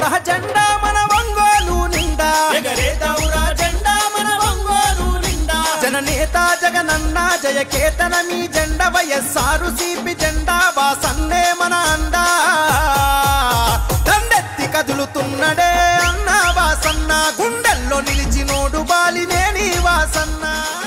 ఎగరేద్దావురా జెండా మన ఒంగోలు నిండా ఎగరేదౌరా జెండా మన ఒంగోలు నిండా జననేత జగనన్న జయకేతన మీ జెండ వయస్సారు సిపి జెండా వాసన్నే మన అండా దండెత్తి కదులుతున్నడే అన్న వాసన్న గుండెల్లో నిలిచినోడు బాలినేని వాసన్న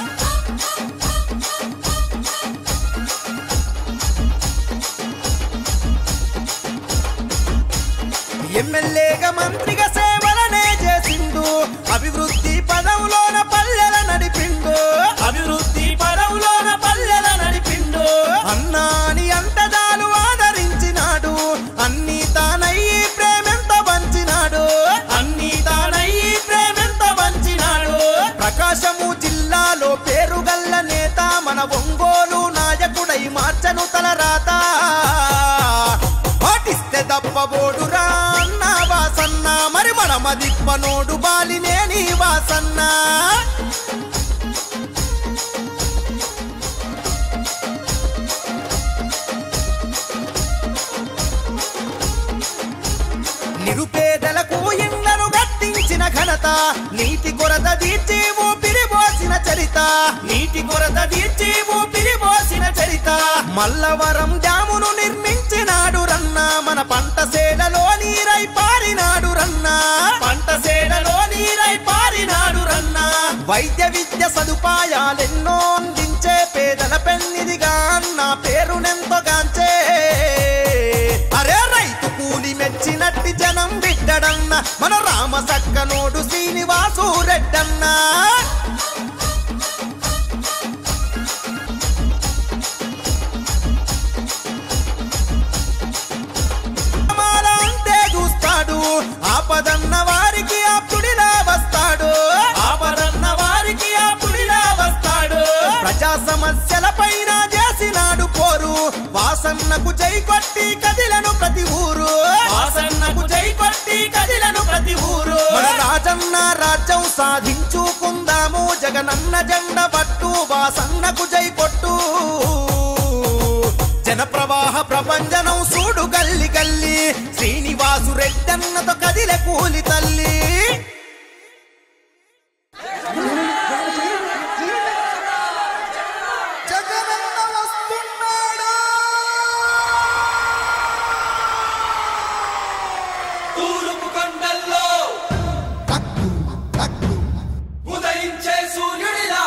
ఎమ్మెల్యేగా మంత్రిగా సేవలనే చేసిండు అభివృద్ధి పదవులోన పల్లెల నడిపిండు అభివృద్ధి పదవులోన పల్లెల నడిపిండు అన్నాని అంతదాలు ఆదరించినాడు అన్ని తానయ్యి ప్రేమెంత పంచినాడు అన్ని తానయ్యి ప్రేమెంత వంచినాడు ప్రకాశము జిల్లాలో పేరుగల్ల నేత మన ఒంగోలు నాయకుడై మార్చను తలరాత పాటిస్తే తప్పబోడురా అన్న వాసన్న మరి మన మదిప్పనోడు బాలినేని వాసన్న నిరుపేదలకు ఇళ్లను గట్టించిన ఘనత నీటి కొరత తీర్చి ఊపిరి పోసిన చరిత నీటి కొరత తీర్చి ఊపిరి పోసిన చరిత మల్లవరం డ్యామును నిర్మించినాడు రన్న మన పంట సేలలో నీరై పారినాడు రన్న పంట సేడలో నీరై పారినాడు రన్నా వైద్య విద్య సదుపాయాలెన్నో అందించే పేదల పెన్నిదిగా అన్న పేరునెంతోగాంచే అరే రైతు కూలి మెచ్చినట్టి జనం బిడ్డడన్న మన రామ సక్కనోడు శ్రీనివాసు రెడ్డన్నా మాల అంతే చూస్తాడు ఆపదన్న వారికి అప్పుడిలా వస్తాడు ఆపదన్న వారికి అప్పుడిలా వస్తాడు ప్రజా సమస్యల పైన చేసినాడు పోరు వాసన్నకు జై కొట్టి కదిలను ప్రతి ఊరు వాసన్నకు జై కొట్టి కదిలను ప్రతి ఊరు మన రాజన్న రాజ్యం సాధించుకుందాము జగనన్న జెండ పట్టు వాసన్నకు జై కొట్టు జన ప్రవాహ ప్రపంచనం సూడు గల్లి గల్లి శ్రీనివాసు రెడ్డన్నతో కదిలే కూలి తల్లి జగనన్న వస్తున్నాడు తూర్పు కొండల్లో ఉదయించే సూర్యుడిలా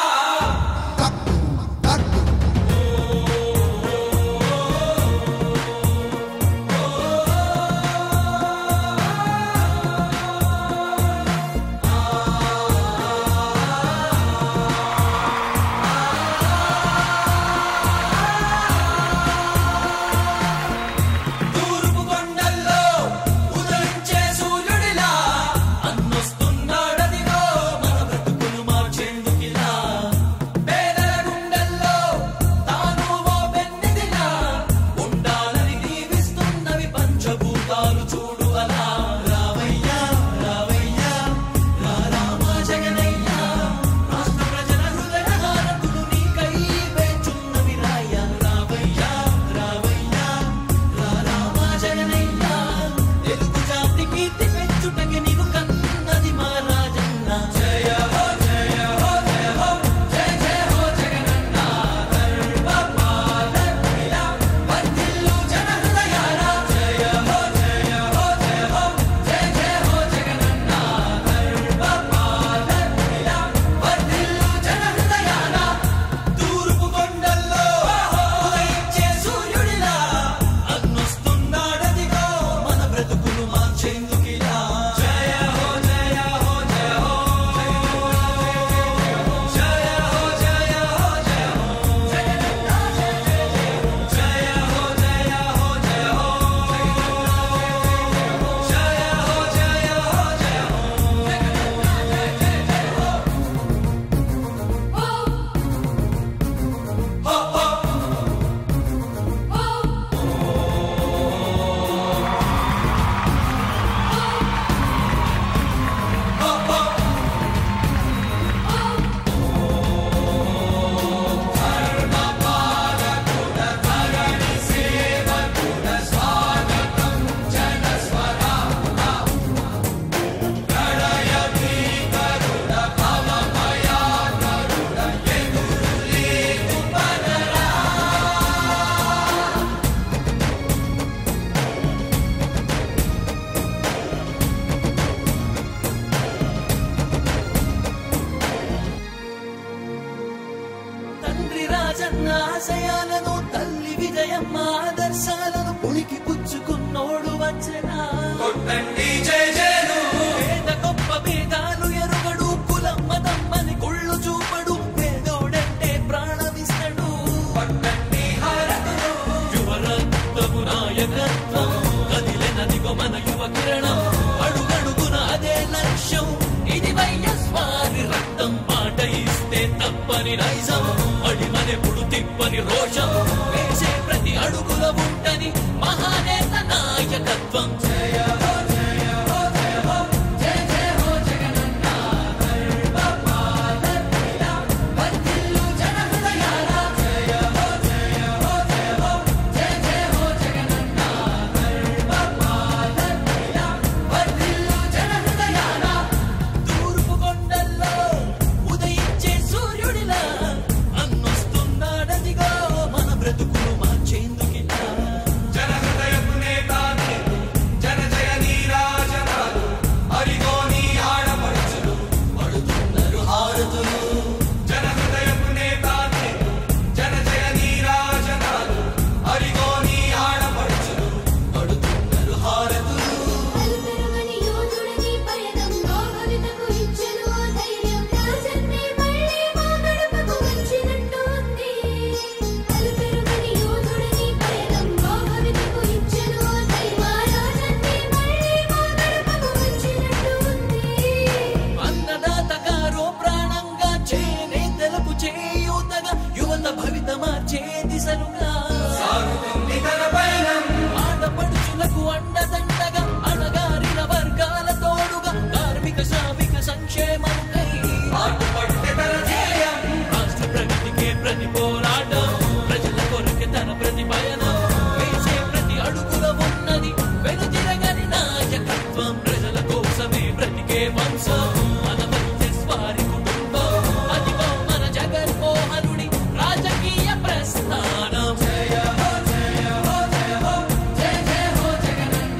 ఉత్సవం మన వైఎస్ వారి కుటుంబం అదిగో మన జగన్మోహనుడి రాజకీయ ప్రస్థానం జయ హో జయ హో జయ హో జయ జయ హో జగనన్న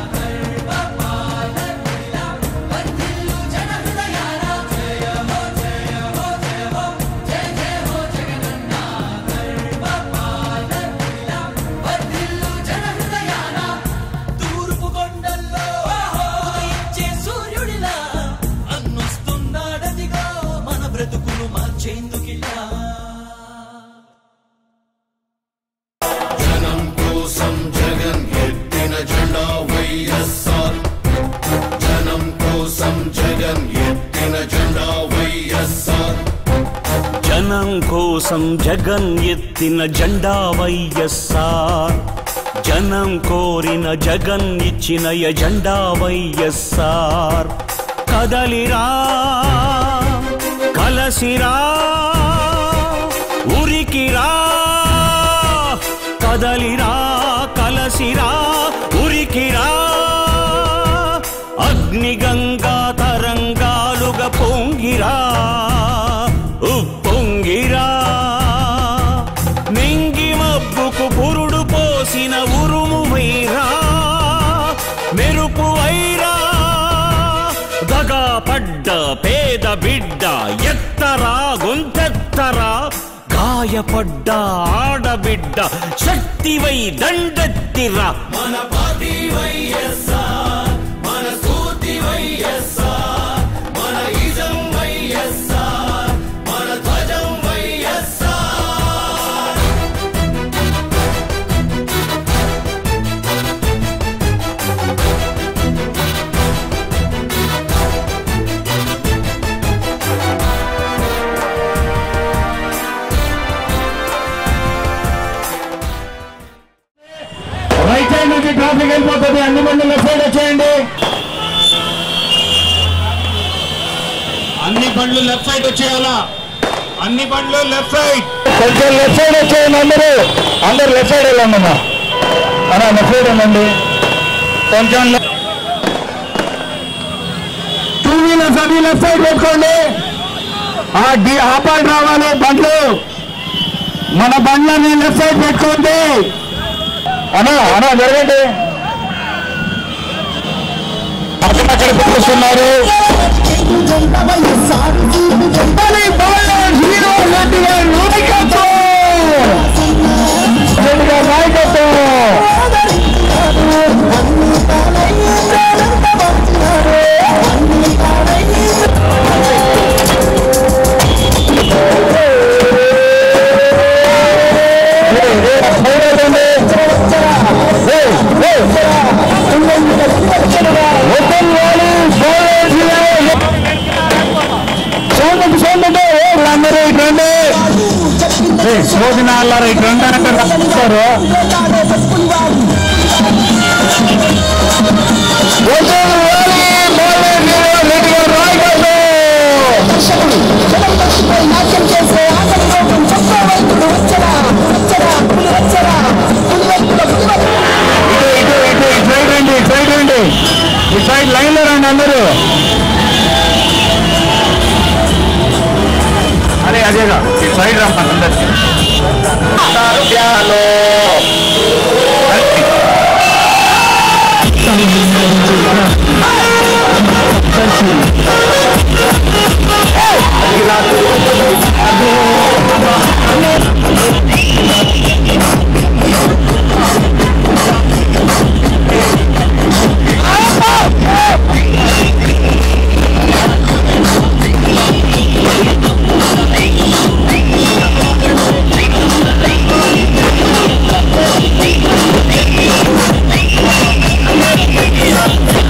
గర్వపాలనీలా వర్ధిల్లు జన హృదయాల జయ హో జయ హో జయ హో జయ జయ హో జగనన్న గర్వపాలనీలా వర్ధిల్లు జన హృదయాల తూర్పు కొండల్లో ఉదయించే సూర్యుడిలా అన్నొస్తున్నాడదిగా మన బ్రతుకును మార్చేందుకిలా జనం కోసం జగన్ ఎత్తిన జెండా వైఎస్ఆర్ జనం కోసం జగన్ ఎత్తిన జెండా వైఎస్ఆర్ జనం కోసం జగన్ ఎత్తిన జెండా వైఎస్ఆర్ జనం కోరిన జగన్ ఇచ్చిన ఎజెండా వైఎస్ఆర్ కదలిరా కలసిరా ఉరికిరా కదలిరా కలసిరా ఉరికిరా అగ్నిగంగా తరంగాలుగా పొంగిరా ఉప్పొంగిరా నింగి మబ్బుకు పురుడు పోసిన ఉరుము వైరా మెరుపు వైరా దగా పడ్డ పేద బిడ్డ ఎత్తరా గొంతెత్తరా గాయపడ్డ ఆడబిడ్డ శక్తివై దండెత్తిరా మన పార్టీ వైఎస్ఆర్ మన స్ఫూర్తి వైఎస్ఆర్ మన ఇజం వైఎస్ఆర్ మన ధ్వజం వైఎస్ఆర్ రైట్ సైడ్ నుంచి ట్రాఫిక్ వెళ్ళిపోతుంది అన్ని బండ్లు లెఫ్ట్ సైడ్ వచ్చేయండి అన్ని బండ్లు లెఫ్ట్ సైడ్ వచ్చేయాలా అన్ని బండ్లు లెఫ్ట్ సైడ్ కొంచెం లెఫ్ట్ సైడ్ వచ్చేయండి అందరూ అందరు లెఫ్ట్ సైడ్ వెళ్ళండి అమ్మా అన్నా లెఫ్ట్ సైడ్ వెళ్ళండి కొంచెం టూ వీలర్స్ అన్ని లెఫ్ట్ సైడ్ పెట్టుకోండి ఆ డి ఆపాడు రావాలి బండ్లు మన బండ్లని లెఫ్ట్ సైడ్ పెట్టుకోండి అన్నా అన్నా జరగండి అక్కడక్కడ కూర్చున్నారు బలి బాలన్ హీరో రెడ్డి గారి నాయకత్వం రెడ్డి గారి నాయకత్వం సోదిన అల్లారు ఇటు రండి అంటే రాస్తారు ఇటు ఇటు ఇటు ఇటు సైడ్ రండి ఇటు సైడ్ రండి ఇటు సైడ్ లైన్ లో రండి అందరూ అదే అదేగా ఇటు సైడ్ రమ్మని అందరికి జై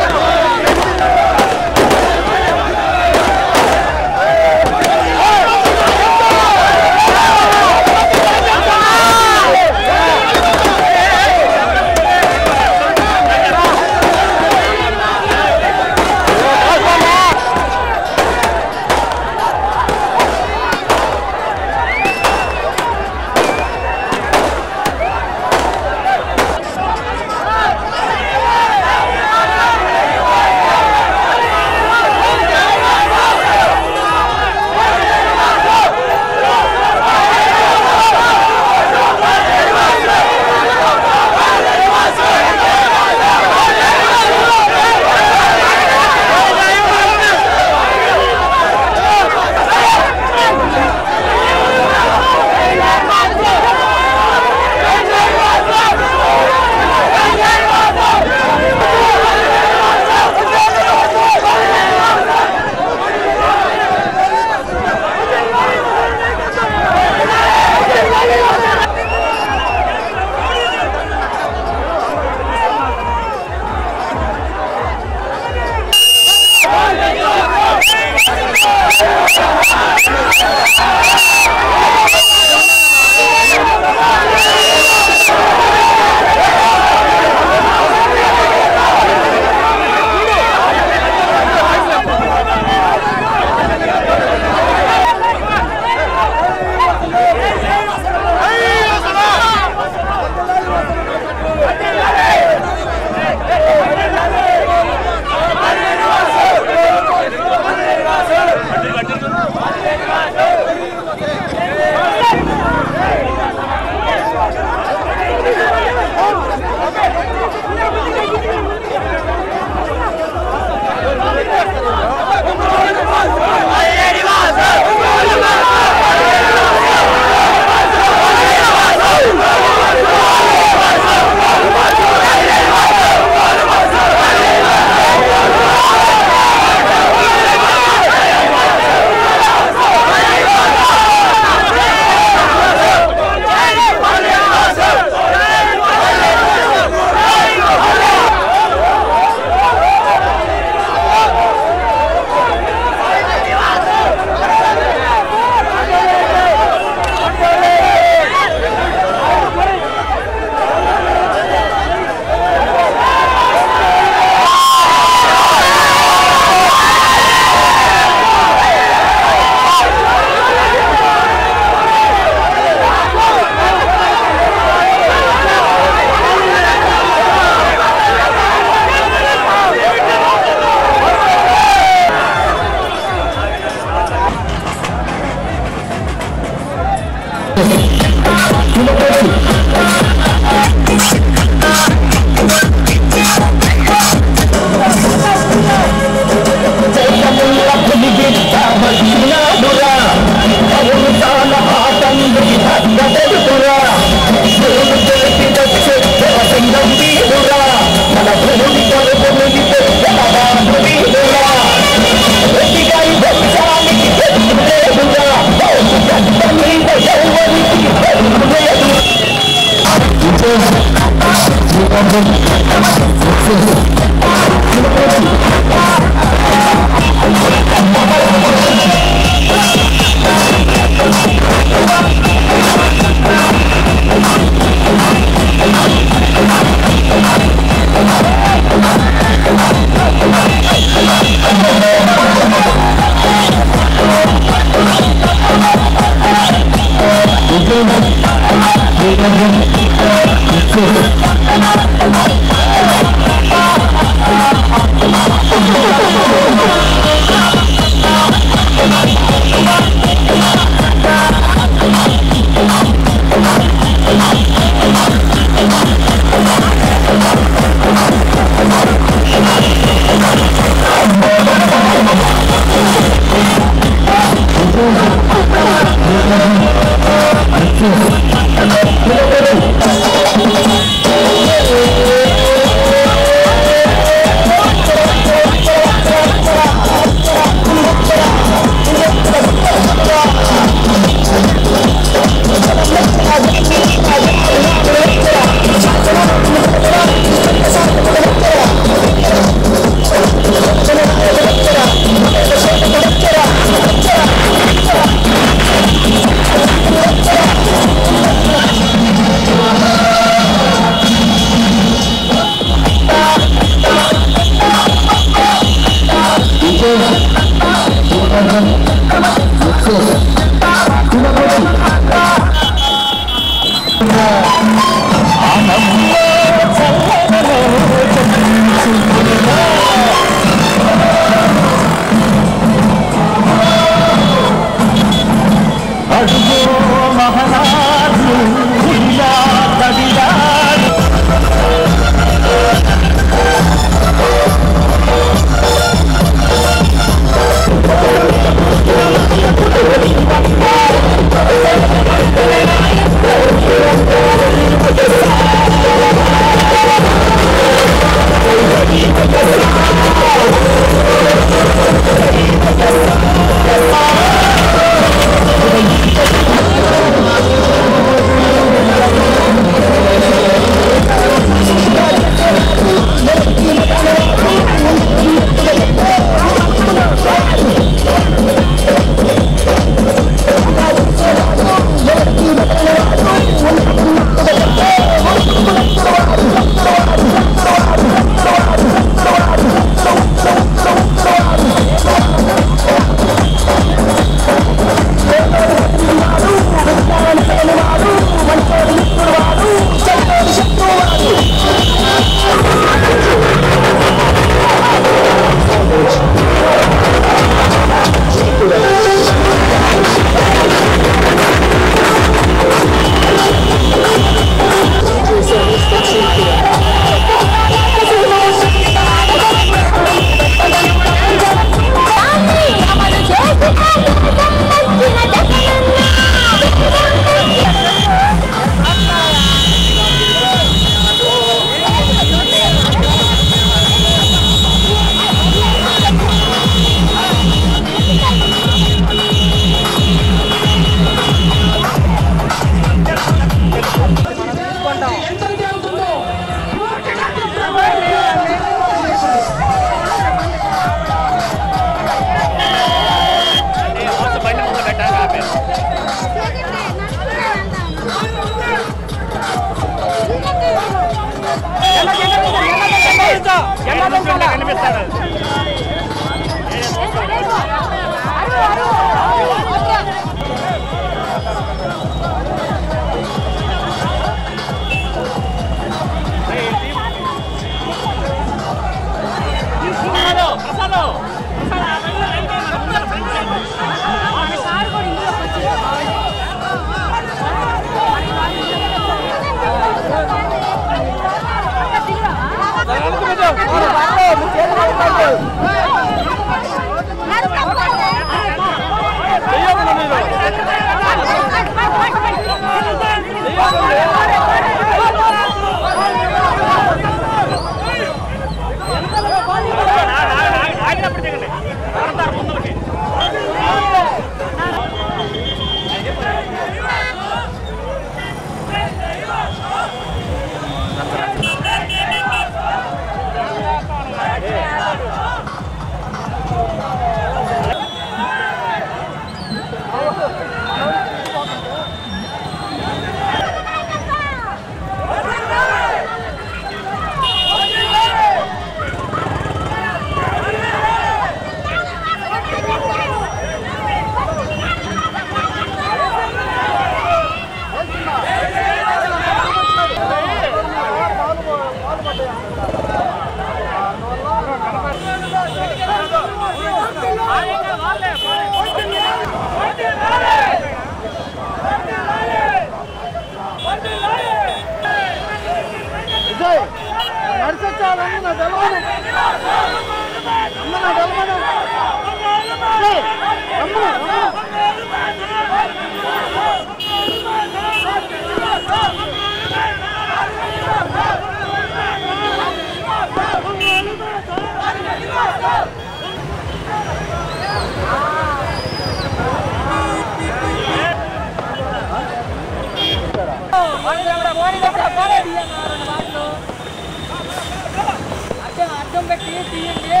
అడ్డం పెట్టి తీయండి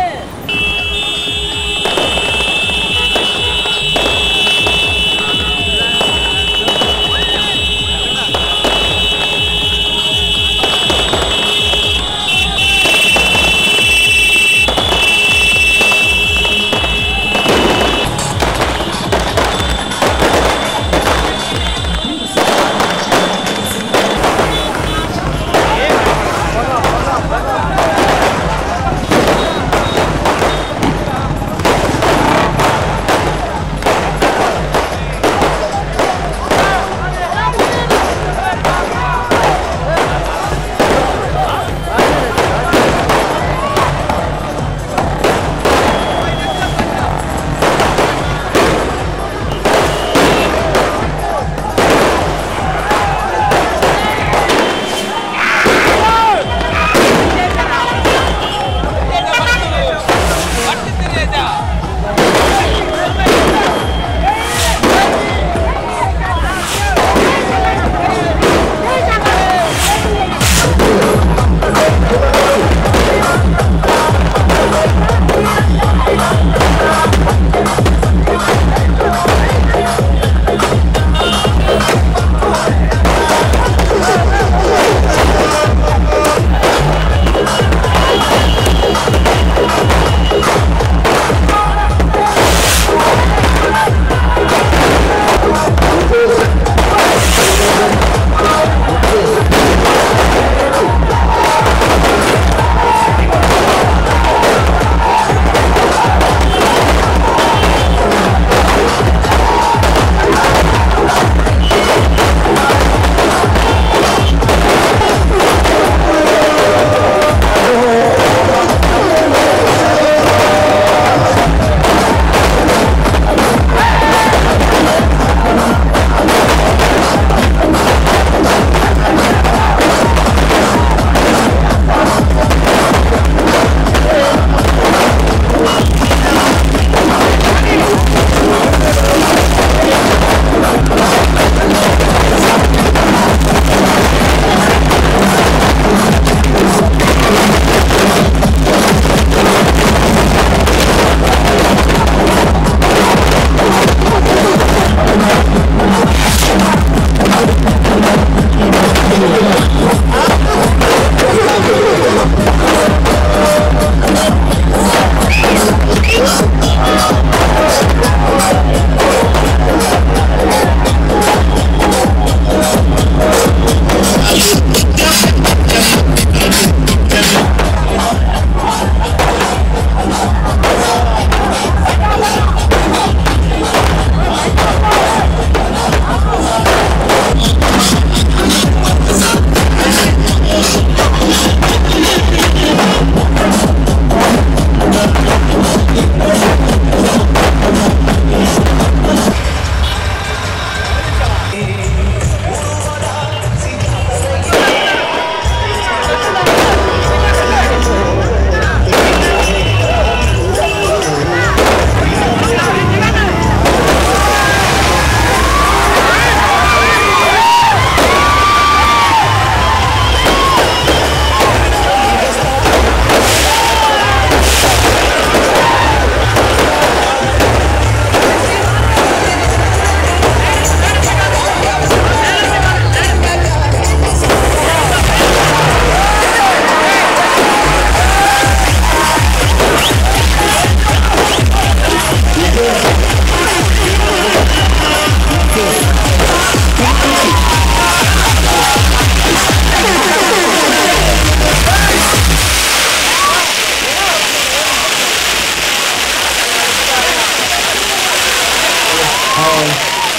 ఆ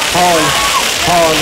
హాల్ హాల్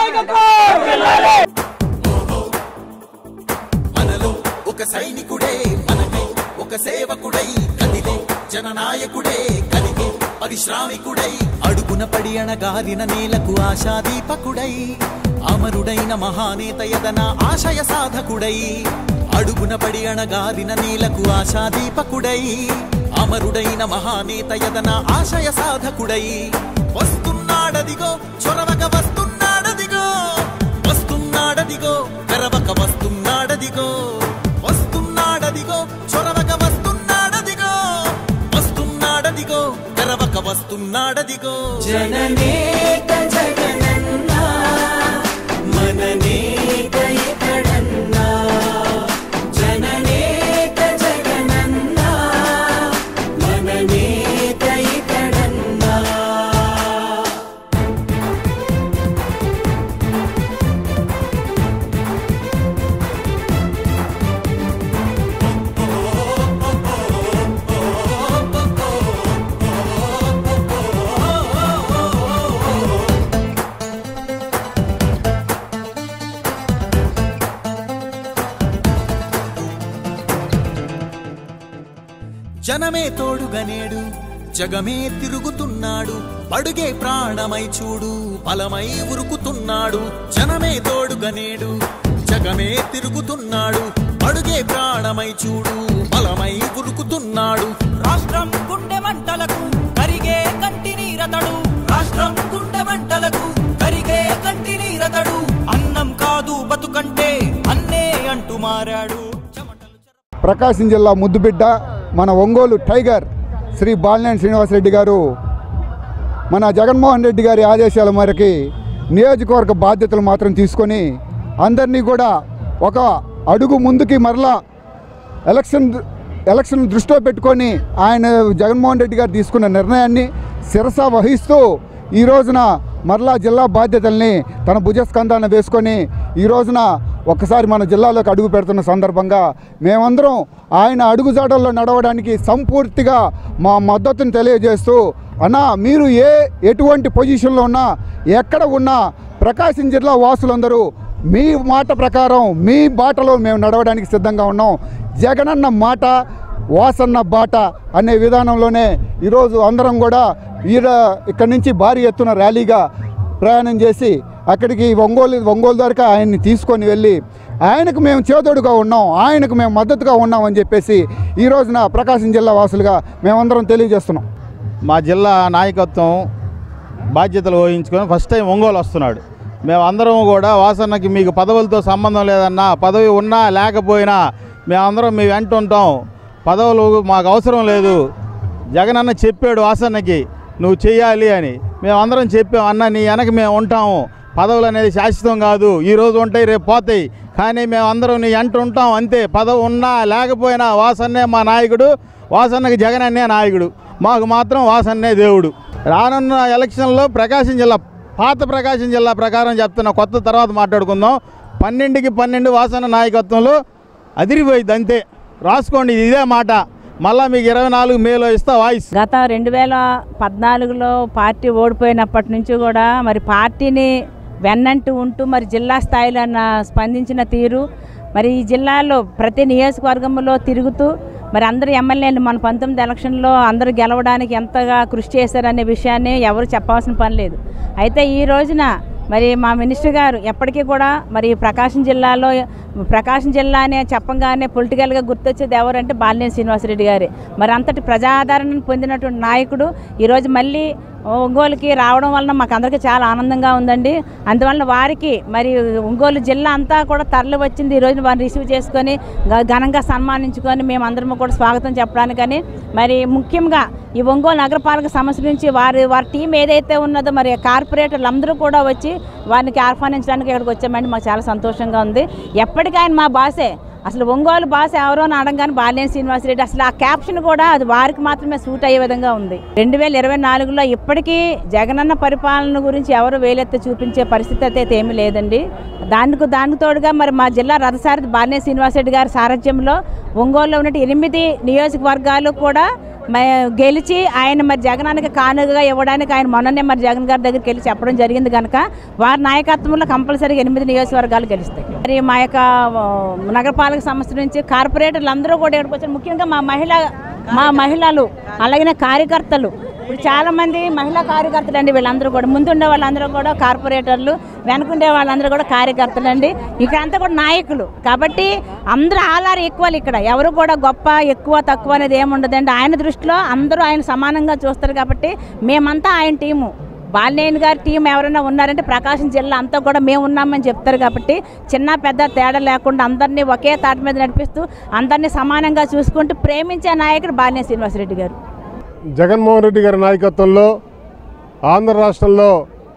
మనలో ఒక సైనికుడే మనమే ఒక సేవకుడై కదిలే జననాయకుడే కలిగే పరిశ్రామికుడై అడుగున పడి అణగారిన నేలకు ఆశాదీపకుడై అమరుడైన మహానేత యదన ఆశయ సాధకుడై అడుగున పడి అణగారిన నేలకు ఆశాదీపకుడై అమరుడైన మహానేత యదన ఆశయ సాధకుడై వస్తున్నాడదిగో చొరవక వస్తున్నాడదిగో వస్తున్నాడదిగో తెరవక వస్తున్నాడదిగో వస్తున్నాడదిగో చొరవక వస్తున్నాడదిగో వస్తున్నాడదిగో తెరవక వస్తున్నాడదిగో జననేత జగనన్నా మననేత ఇతడన్నా జననేత జగనన్నా మననేత ఇతడన్నా జనమే తోడుగనేడు జగమే తిరుగుతున్నాడు అడుగే ప్రాణమై చూడు బలమై ఉరుకుతున్నాడు జనమే తోడుగనేడు జగమే తిరుగుతున్నాడు అడుగే ప్రాణమై చూడు బలమై ఉరుకుతున్నాడు రాష్ట్రం గుండె మంటలకు కరిగే కంటి నీరతడు రాష్ట్రం గుండె మంటలకు కరిగే కంటి నీరతడు అన్నం కాదు బతుకంటే అన్నే అంటూ మారాడు ప్రకాశం జిల్లా ముద్దుబిడ్డ మన ఒంగోలు టైగర్ శ్రీ బాలినేని శ్రీనివాసరెడ్డి గారు మన జగన్మోహన్ రెడ్డి గారి ఆదేశాల మేరకి నియోజకవర్గ బాధ్యతలు మాత్రం తీసుకొని అందరినీ కూడా ఒక అడుగు ముందుకి మరలా ఎలక్షన్ ఎలక్షన్ దృష్టిలో పెట్టుకొని ఆయన జగన్మోహన్ రెడ్డి గారు తీసుకున్న నిర్ణయాన్ని శిరస వహిస్తూ ఈ రోజున మరలా జిల్లా బాధ్యతల్ని తన భుజస్కంధాన వేసుకొని ఈ రోజున ఒక్కసారి మన జిల్లాలోకి అడుగు పెడుతున్న సందర్భంగా మేమందరం ఆయన అడుగుజాడల్లో నడవడానికి సంపూర్తిగా మా మద్దతును తెలియజేస్తూ అన్నా మీరు ఏ ఎటువంటి పొజిషన్లో ఉన్నా ఎక్కడ ఉన్నా ప్రకాశం జిల్లా వాసులందరూ మీ మాట ప్రకారం మీ బాటలో మేము నడవడానికి సిద్ధంగా ఉన్నాం జగనన్న మాట వాసన్న బాట అనే విధానంలోనే ఈరోజు అందరం కూడా ఈడ ఇక్కడి నుంచి భారీ ఎత్తున ర్యాలీగా ప్రయాణం చేసి అక్కడికి ఒంగోలు ఒంగోలు దాకా ఆయన్ని తీసుకొని వెళ్ళి ఆయనకు మేము చేదోడుగా ఉన్నాం ఆయనకు మేము మద్దతుగా ఉన్నాం అని చెప్పేసి ఈ రోజున ప్రకాశం జిల్లా వాసులుగా మేమందరం తెలియజేస్తున్నాం మా జిల్లా నాయకత్వం బాధ్యతలు వహించుకొని ఫస్ట్ టైం ఒంగోలు వస్తున్నాడు మేము అందరం కూడా వాసన్నకి మీకు పదవులతో సంబంధం లేదన్నా పదవి ఉన్నా లేకపోయినా మేమందరం మీ వెంట ఉంటాం పదవులు మాకు అవసరం లేదు జగన్ అన్న చెప్పాడు వాసన్నకి నువ్వు చెయ్యాలి అని మేమందరం చెప్పాం అన్న నీ వెనక మేము ఉంటాము పదవులు అనేది శాశ్వతం కాదు ఈ రోజు ఉంటాయి రేపు పోతాయి కానీ మేము అందరం నీ వెంట ఉంటాం అంతే పదవి ఉన్నా లేకపోయినా వాసన్నే మా నాయకుడు వాసన్నకి జగన్ అన్నే నాయకుడు మాకు మాత్రం వాసన్నే దేవుడు రానున్న ఎలక్షన్లో ప్రకాశం జిల్లా పాత ప్రకాశం జిల్లా ప్రకారం చెప్తున్న కొత్త తర్వాత మాట్లాడుకుందాం పన్నెండుకి పన్నెండు వాసన నాయకత్వంలో అదిరిపోయింది అంతే రాసుకోండి ఇదే మాట మళ్ళా మీకు ఇరవై నాలుగు మేలో ఇస్తా వాయిస్ గత రెండు వేల పద్నాలుగులో పార్టీ ఓడిపోయినప్పటి నుంచి కూడా మరి పార్టీని వెన్నంటూ ఉంటూ మరి జిల్లా స్థాయిలో నా స్పందించిన తీరు మరి ఈ జిల్లాలో ప్రతి నియోజకవర్గంలో తిరుగుతూ మరి అందరు ఎమ్మెల్యేలు మన పంతొమ్మిది ఎలక్షన్లో అందరూ గెలవడానికి ఎంతగా కృషి చేశారనే విషయాన్ని ఎవరు చెప్పాల్సిన పని లేదు అయితే ఈ రోజున మరి మా మినిస్టర్ గారు ఎప్పటికీ కూడా మరి ప్రకాశం జిల్లాలో ప్రకాశం జిల్లా అనే చెప్పంగానే పొలిటికల్గా గుర్తొచ్చేది ఎవరంటే బాలినేని శ్రీనివాసరెడ్డి గారే మరి అంతటి ప్రజాదరణను పొందినటువంటి నాయకుడు ఈరోజు మళ్ళీ ఒంగోలుకి రావడం వలన మాకు అందరికీ చాలా ఆనందంగా ఉందండి అందువలన వారికి మరి ఒంగోలు జిల్లా అంతా కూడా తరలి వచ్చింది ఈ రోజున వారిని రిసీవ్ చేసుకొని గ- ఘనంగా సన్మానించుకొని మేము అందరం కూడా స్వాగతం చెప్పడానికని మరి ముఖ్యంగా ఈ ఒంగోలు నగరపాలక సంస్థ నుంచి వారి వారి టీం ఏదైతే ఉన్నదో మరి కార్పొరేటర్లు అందరూ కూడా వచ్చి వారికి ఆహ్వానించడానికి ఇక్కడికి వచ్చామండి మాకు చాలా సంతోషంగా ఉంది ఎప్పటికీ ఆయన మా బాసే అసలు ఒంగోలు భాష ఎవరో అని అడగానే బాలినేని శ్రీనివాసరెడ్డి అసలు ఆ క్యాప్షన్ కూడా అది వారికి మాత్రమే సూట్ అయ్యే విధంగా ఉంది రెండు వేల ఇరవై నాలుగులో ఇప్పటికీ జగనన్న పరిపాలన గురించి ఎవరు వేలెత్తి చూపించే పరిస్థితి అయితే ఏమీ లేదండి దానికి దానికి తోడుగా మరి మా జిల్లా రథసారథి బాలినేని శ్రీనివాసరెడ్డి గారి సారథ్యంలో ఒంగోలులో ఉన్న ఎనిమిది నియోజకవర్గాలు కూడా మ- గెలిచి ఆయన మరి జగనానికి కానుకగా ఇవ్వడానికి ఆయన మొన్ననే మరి జగన్ గారి దగ్గరికి వెళ్ళి చెప్పడం జరిగింది కనుక వారి నాయకత్వంలో కంపల్సరీగా ఎనిమిది నియోజకవర్గాలు గెలుస్తాయి మరి మా యొక్క ఆ, నగరపాలక సంస్థ నుంచి కార్పొరేటర్లు అందరూ కూడా ఇక్కడికి వచ్చారు ముఖ్యంగా మా మహిళ మా మహిళలు అలాగే కార్యకర్తలు ఇప్పుడు చాలా మంది మహిళా కార్యకర్తలు అండి వీళ్ళందరూ కూడా ముందుండే వాళ్ళందరూ కూడా కార్పొరేటర్లు వెనకుండే వాళ్ళందరూ కూడా కార్యకర్తలు అండి ఇక్కడ అంతా కూడా నాయకులు కాబట్టి అందరూ ఆల్ ఆర్ ఈక్వల్ ఇక్కడ ఎవరు కూడా గొప్ప ఎక్కువ తక్కువ అనేది ఏముండదండి ఆయన దృష్టిలో అందరూ ఆయన సమానంగా చూస్తారు కాబట్టి మేమంతా ఆయన టీము బాలినేని గారి టీం ఎవరైనా ఉన్నారంటే ప్రకాశం జిల్లా అంతా కూడా మేము ఉన్నామని చెప్తారు కాబట్టి చిన్న పెద్ద తేడా లేకుండా అందరినీ ఒకే తాటి మీద నడిపిస్తూ అందరినీ సమానంగా చూసుకుంటూ ప్రేమించే నాయకుడు బాలినేని శ్రీనివాసరెడ్డి గారు జగన్మోహన్ రెడ్డి గారి నాయకత్వంలో ఆంధ్ర రాష్ట్రంలో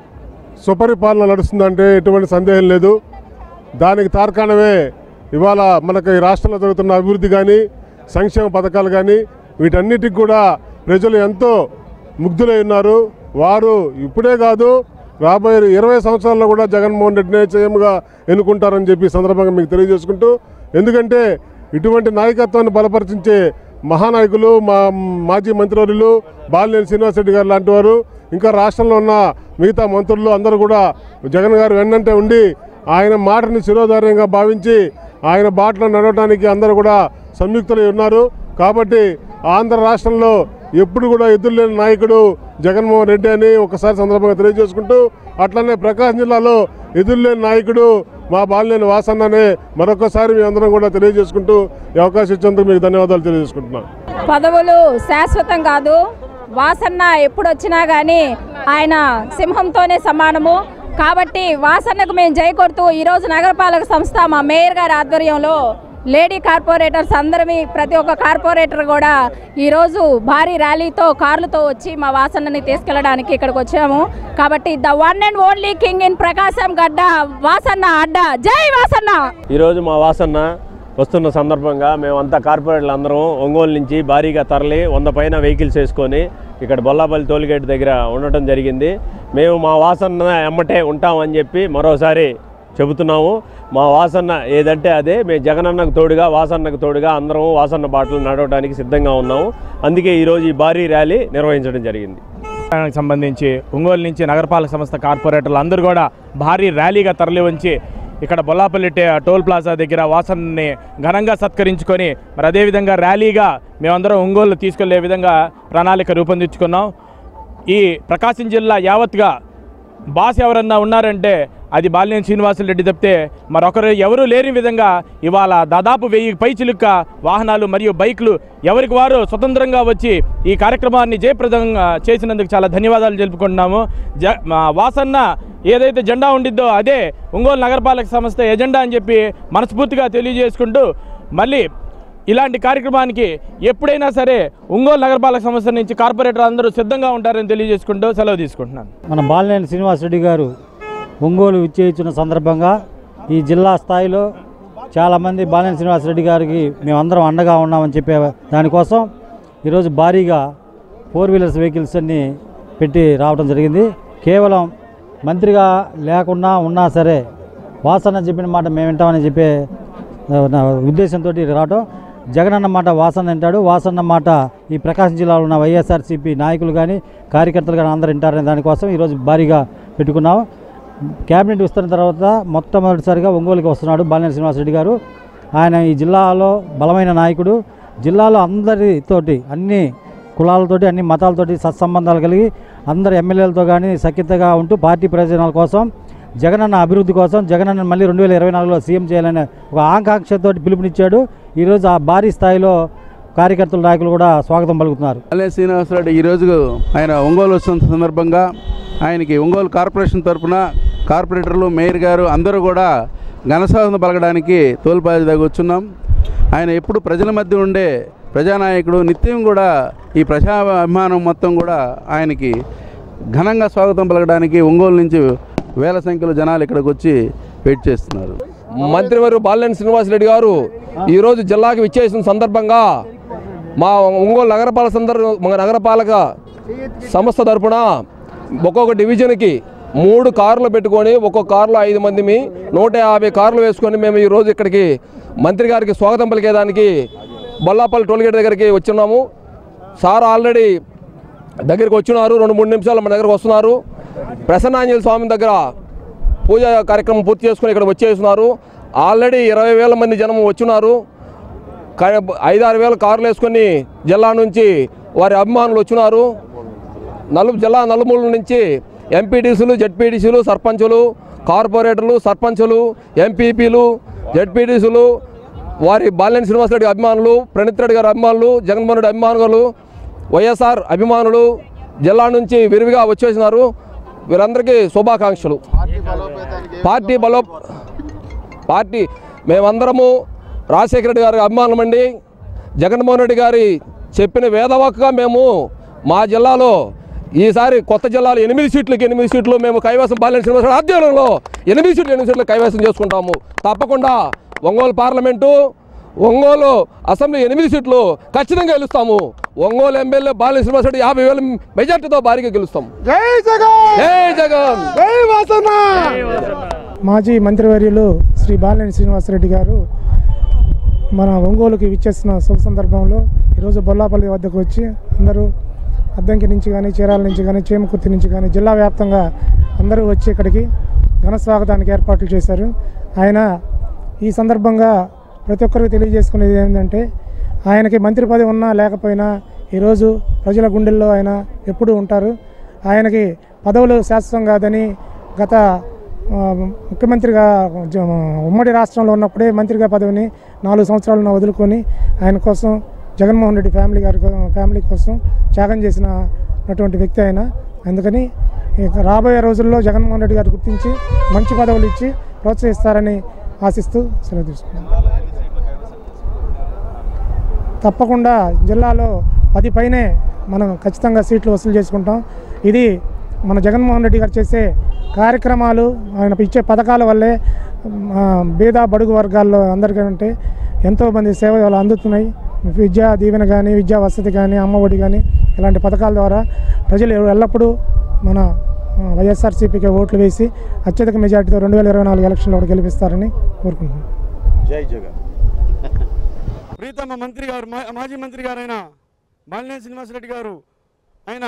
సుపరిపాలన నడుస్తుందంటే ఎటువంటి సందేహం లేదు దానికి తార్కాణమే ఇవాళ మనకు ఈ రాష్ట్రంలో జరుగుతున్న అభివృద్ధి కానీ సంక్షేమ పథకాలు కానీ వీటన్నిటికి కూడా ప్రజలు ఎంతో ముగ్ధులై ఉన్నారు వారు ఇప్పుడే కాదు రాబోయే ఇరవై సంవత్సరాల్లో కూడా జగన్మోహన్ రెడ్డినే చేయముగా ఎన్నుకుంటారని చెప్పి ఈ సందర్భంగా మీకు తెలియజేసుకుంటూ ఎందుకంటే ఇటువంటి నాయకత్వాన్ని బలపరిచే మహానాయకులు మా మాజీ మంత్రివర్యులు బాలినేని శ్రీనివాసరెడ్డి గారు లాంటి వారు ఇంకా రాష్ట్రంలో ఉన్న మిగతా మంత్రులు అందరూ కూడా జగన్ గారు వెన్నంటే ఉండి ఆయన మాటని శిరోధార్యంగా భావించి ఆయన బాటలో నడవడానికి అందరూ కూడా సంయుక్తులై ఉన్నారు కాబట్టి ఆంధ్ర రాష్ట్రంలో ఎప్పుడు కూడా ఎదురులేని నాయకుడు జగన్మోహన్ రెడ్డి అని ఒకసారి సందర్భంగా తెలియజేసుకుంటూ అట్లనే ప్రకాశం జిల్లాలో ఎదురులేని నాయకుడు మా బాలినేని వాసన్ననే మరొకసారి మీ అందరం కూడా తెలియజేసుకుంటూ ఈ అవకాశం ఇచ్చేందుకు మీకు ధన్యవాదాలు తెలియజేసుకుంటున్నాను పదవులు శాశ్వతం కాదు వాసన్న ఎప్పుడు వచ్చినా కానీ ఆయన సింహంతోనే సమానము కాబట్టి వాసన్నకు మేము జై కొడుతూ ఈరోజు నగరపాలక సంస్థ మా మేయర్ గారి ఆధ్వర్యంలో లేడీ కార్పొరేటర్స్ అందరమి ప్రతి ఒక్క కార్పొరేటర్ కూడా ఈరోజు భారీ ర్యాలీతో కార్లతో వచ్చి మా వాసన్నని తీసుకెళ్ళడానికి ఇక్కడికి వచ్చాము కాబట్టి the one and only king in Prakasam గడ్డ వాసన్న అడ్డ జై వాసన్న ఈరోజు మా వాసన్న వస్తున్న సందర్భంగా మేమంతా కార్పొరేటర్లు అందరం ఒంగోలు నుంచి భారీగా తరలి వంద పైన వెహికల్స్ వేసుకొని ఇక్కడ బొల్లాపల్లి టోల్గేట్ దగ్గర ఉండటం జరిగింది మేము మా వాసన్న ఎమ్మటే ఉంటామని చెప్పి మరోసారి చెబుతున్నాము మా వాసన్న ఏదంటే అదే మేము జగనన్నకు తోడుగా వాసన్నకు తోడుగా అందరం వాసన్న బాటలు నడవడానికి సిద్ధంగా ఉన్నాము అందుకే ఈరోజు ఈ భారీ ర్యాలీ నిర్వహించడం జరిగింది తెలంగాణకు సంబంధించి ఒంగోలు నుంచి నగరపాలక సంస్థ కార్పొరేటర్లు అందరూ కూడా భారీ ర్యాలీగా తరలివచ్చి ఇక్కడ బొల్లాపల్లి టే- టోల్ ప్లాజా దగ్గర వాసనని ఘనంగా సత్కరించుకొని మరి అదేవిధంగా ర్యాలీగా మేమందరం ఒంగోలు తీసుకెళ్లే విధంగా ప్రణాళిక రూపొందించుకున్నాం ఈ ప్రకాశం జిల్లా యావత్గా బాస్ ఎవరన్నా ఉన్నారంటే అది బాలినేని శ్రీనివాసులరెడ్డి తప్పితే మరొకరు ఎవరూ లేని విధంగా ఇవాళ దాదాపు వెయ్యి పైచిలుక్క వాహనాలు మరియు బైకులు ఎవరికి వారు స్వతంత్రంగా వచ్చి ఈ కార్యక్రమాన్ని జయప్రదంగా చేసినందుకు చాలా ధన్యవాదాలు తెలుపుకుంటున్నాము జ మా వాసన్న ఏదైతే జెండా ఉండిద్దో అదే ఒంగోలు నగరపాలక సంస్థ ఎజెండా అని చెప్పి మనస్ఫూర్తిగా తెలియజేసుకుంటూ మళ్ళీ ఇలాంటి కార్యక్రమానికి ఎప్పుడైనా సరే ఒంగోలు నగరపాలక సంస్థ నుంచి కార్పొరేటర్ అందరూ సిద్ధంగా ఉంటారని తెలియజేసుకుంటూ సెలవు తీసుకుంటున్నాను మన బాలినేని శ్రీనివాసరెడ్డి గారు ఒంగోలు విచ్చేయించిన సందర్భంగా ఈ జిల్లా స్థాయిలో చాలామంది బాలినేని శ్రీనివాసరెడ్డి గారికి మేమందరం అండగా ఉన్నామని చెప్పే దానికోసం ఈరోజు భారీగా ఫోర్ వీలర్స్ వెహికల్స్ అన్ని పెట్టి రావడం జరిగింది కేవలం మంత్రిగా లేకుండా ఉన్నా సరే వాసన చెప్పిన మాట మేము వింటామని చెప్పే ఆ, నా ఉద్దేశంతో రావడం జగనన్న మాట వాసన వింటాడు వాసన్న మాట ఈ ప్రకాశం జిల్లాలో ఉన్న వైఎస్ఆర్సీపీ నాయకులు కానీ కార్యకర్తలు కానీ అందరూ వింటారనే దానికోసం ఈరోజు భారీగా పెట్టుకున్నాం క్యాబినెట్ విస్తరణ తర్వాత మొట్టమొదటిసారిగా ఒంగోలుకి వస్తున్నాడు బాలినేని శ్రీనివాసరెడ్డి గారు ఆయన ఈ జిల్లాలో బలమైన నాయకుడు జిల్లాలో అందరితోటి అన్ని కులాలతోటి అన్ని మతాలతోటి సత్సంబంధాలు కలిగి అందరు ఎమ్మెల్యేలతో కానీ సఖ్యతగా ఉంటూ పార్టీ ప్రయోజనాల కోసం జగనన్న అభివృద్ధి కోసం జగనన్న మళ్ళీ రెండు వేల ఇరవై నాలుగులో సీఎం చేయాలనే ఒక ఆకాంక్షతో పిలుపునిచ్చాడు ఈరోజు ఆ భారీ స్థాయిలో కార్యకర్తల నాయకులు కూడా స్వాగతం పలుకుతున్నారు అల్లే శ్రీనివాసరెడ్డి ఈరోజు ఆయన ఒంగోలు వస్తున్న సందర్భంగా ఆయనకి ఒంగోలు కార్పొరేషన్ తరఫున కార్పొరేటర్లు మేయర్ గారు అందరూ కూడా ఘనస్వాగతం పలకడానికి తోలుపాది దగ్గర వచ్చున్నాం ఆయన ఎప్పుడు ప్రజల మధ్య ఉండే ప్రజానాయకుడు నిత్యం కూడా ఈ ప్రజా అభిమానం మొత్తం కూడా ఆయనకి ఘనంగా స్వాగతం పలకడానికి ఒంగోలు నుంచి వేల సంఖ్యలో జనాలు ఇక్కడికి వచ్చి వెయిట్ చేస్తున్నారు మంత్రివారు బాలినేని శ్రీనివాసరెడ్డి గారు ఈరోజు జిల్లాకి విచ్చేసిన సందర్భంగా మా ఒంగోలు నగరపాలక సందర్ మా నగరపాలక సంస్థ తరపున ఒక్కొక్క డివిజన్కి మూడు కార్లు పెట్టుకొని ఒక్కొక్క కారులో ఐదు మందిమి నూట యాభై కార్లు వేసుకొని మేము ఈరోజు ఇక్కడికి మంత్రి గారికి స్వాగతం పలికేదానికి బొల్లాపల్లి టోల్గేట్ దగ్గరికి వచ్చున్నాము సార్ ఆల్రెడీ దగ్గరికి వచ్చినారు రెండు మూడు నిమిషాలు మన దగ్గరకు వస్తున్నారు ప్రసన్నాంజలి స్వామి దగ్గర పూజ కార్యక్రమం పూర్తి చేసుకుని ఇక్కడ వచ్చేస్తున్నారు ఆల్రెడీ ఇరవై వేల మంది జనం వచ్చినారు కా- ఐదారు వేల కార్లు వేసుకొని జిల్లా నుంచి వారి అభిమానులు వచ్చినారు నలు జిల్లా నలుమూల నుంచి ఎంపీటీసీలు జడ్పీటీసీలు సర్పంచులు కార్పొరేటర్లు సర్పంచులు ఎంపీపీలు జడ్పీటీసీలు వారి బాలినేని శ్రీనివాసరెడ్డి అభిమానులు ప్రణిత్ రెడ్డి గారి అభిమానులు జగన్మోహన్ రెడ్డి అభిమానులు వైఎస్ఆర్ అభిమానులు జిల్లా నుంచి విరివిగా వచ్చేసినారు వీరందరికీ శుభాకాంక్షలు పార్టీ బలో పార్టీ మేమందరము రాజశేఖర రెడ్డి గారి అభిమానులమండి జగన్మోహన్ రెడ్డి గారి చెప్పిన వేదవాక్కుగా మేము మా జిల్లాలో ఈసారి కొత్త జిల్లాలో ఎనిమిది సీట్లకి ఎనిమిది సీట్లు మేము కైవసం బాలిన శ్రీనివాసరావు ఆధ్వర్యంలో ఎనిమిది సీట్లు ఎనిమిది సీట్లు కైవసం చేసుకుంటాము తప్పకుండా ఒంగోలు పార్లమెంటు ఒంగోలు అసెంబ్లీ ఎనిమిది సీట్లు ఖచ్చితంగా గెలుస్తాము ఒంగోలు ఎమ్మెల్యే బాలిన శ్రీనివాసరెడ్డి యాభై వేల మెజార్టీతో భారీగా గెలుస్తాం జై జగన్ జై జగన్ జై వాసన మాజీ మంత్రివర్యులు శ్రీ బాలినేని శ్రీనివాసరెడ్డి గారు మన ఒంగోలుకి విచ్చేస్తున్న శుభ సందర్భంలో ఈరోజు బొల్లాపల్లి వద్దకు వచ్చి అందరూ అద్దంకి నుంచి కానీ చీరాల నుంచి కానీ చేమకుర్తి నుంచి కానీ జిల్లా వ్యాప్తంగా అందరూ వచ్చి ఇక్కడికి ఘన స్వాగతానికి ఏర్పాట్లు చేశారు ఆయన ఈ సందర్భంగా ప్రతి ఒక్కరికి తెలియజేసుకునేది ఏంటంటే ఆయనకి మంత్రి పదవి ఉన్నా లేకపోయినా ఈరోజు ప్రజల గుండెల్లో ఆయన ఎప్పుడూ ఉంటారు ఆయనకి పదవులు శాశ్వతం కాదని గత ఆ, ముఖ్యమంత్రిగా జ- ఉమ్మడి రాష్ట్రంలో ఉన్నప్పుడే మంత్రిగా పదవిని నాలుగు సంవత్సరాలను వదులుకొని ఆయన కోసం జగన్మోహన్ రెడ్డి ఫ్యామిలీ గారి కో- ఫ్యామిలీ కోసం త్యాగం చేసినటువంటి వ్యక్తి ఆయన అందుకని ఇక రాబోయే రోజుల్లో జగన్మోహన్ రెడ్డి గారు గుర్తించి మంచి పదవులు ఇచ్చి ప్రోత్సహిస్తారని ఆశిస్తూ సెలవు తీసుకున్నాను తప్పకుండా జిల్లాలో పది పైనే మనం ఖచ్చితంగా సీట్లు వసూలు చేసుకుంటాం ఇది మన జగన్మోహన్ రెడ్డి గారు చేసే కార్యక్రమాలు ఆయన ఇచ్చే పథకాల వల్లే ఆ, బీద బడుగు వర్గాల్లో అందరికంటే ఎంతోమంది సేవలు అందుతున్నాయి విద్యా దీవెన కానీ విద్యా వసతి కానీ అమ్మఒడి కానీ ఇలాంటి పథకాల ద్వారా ప్రజలు ఎల్లప్పుడూ మన ఆ, వైఎస్ఆర్సీపీకి ఓట్లు వేసి అత్యధిక మెజార్టీతో రెండు వేల ఇరవై నాలుగు ఎలక్షన్లో కూడా గెలిపిస్తారని కోరుకుంటున్నాను జై జగన్ ప్రీతమ మంత్రి గారు మా- మాజీ మంత్రి గారైన బాలినేని శ్రీనివాసరెడ్డి గారు ఆయన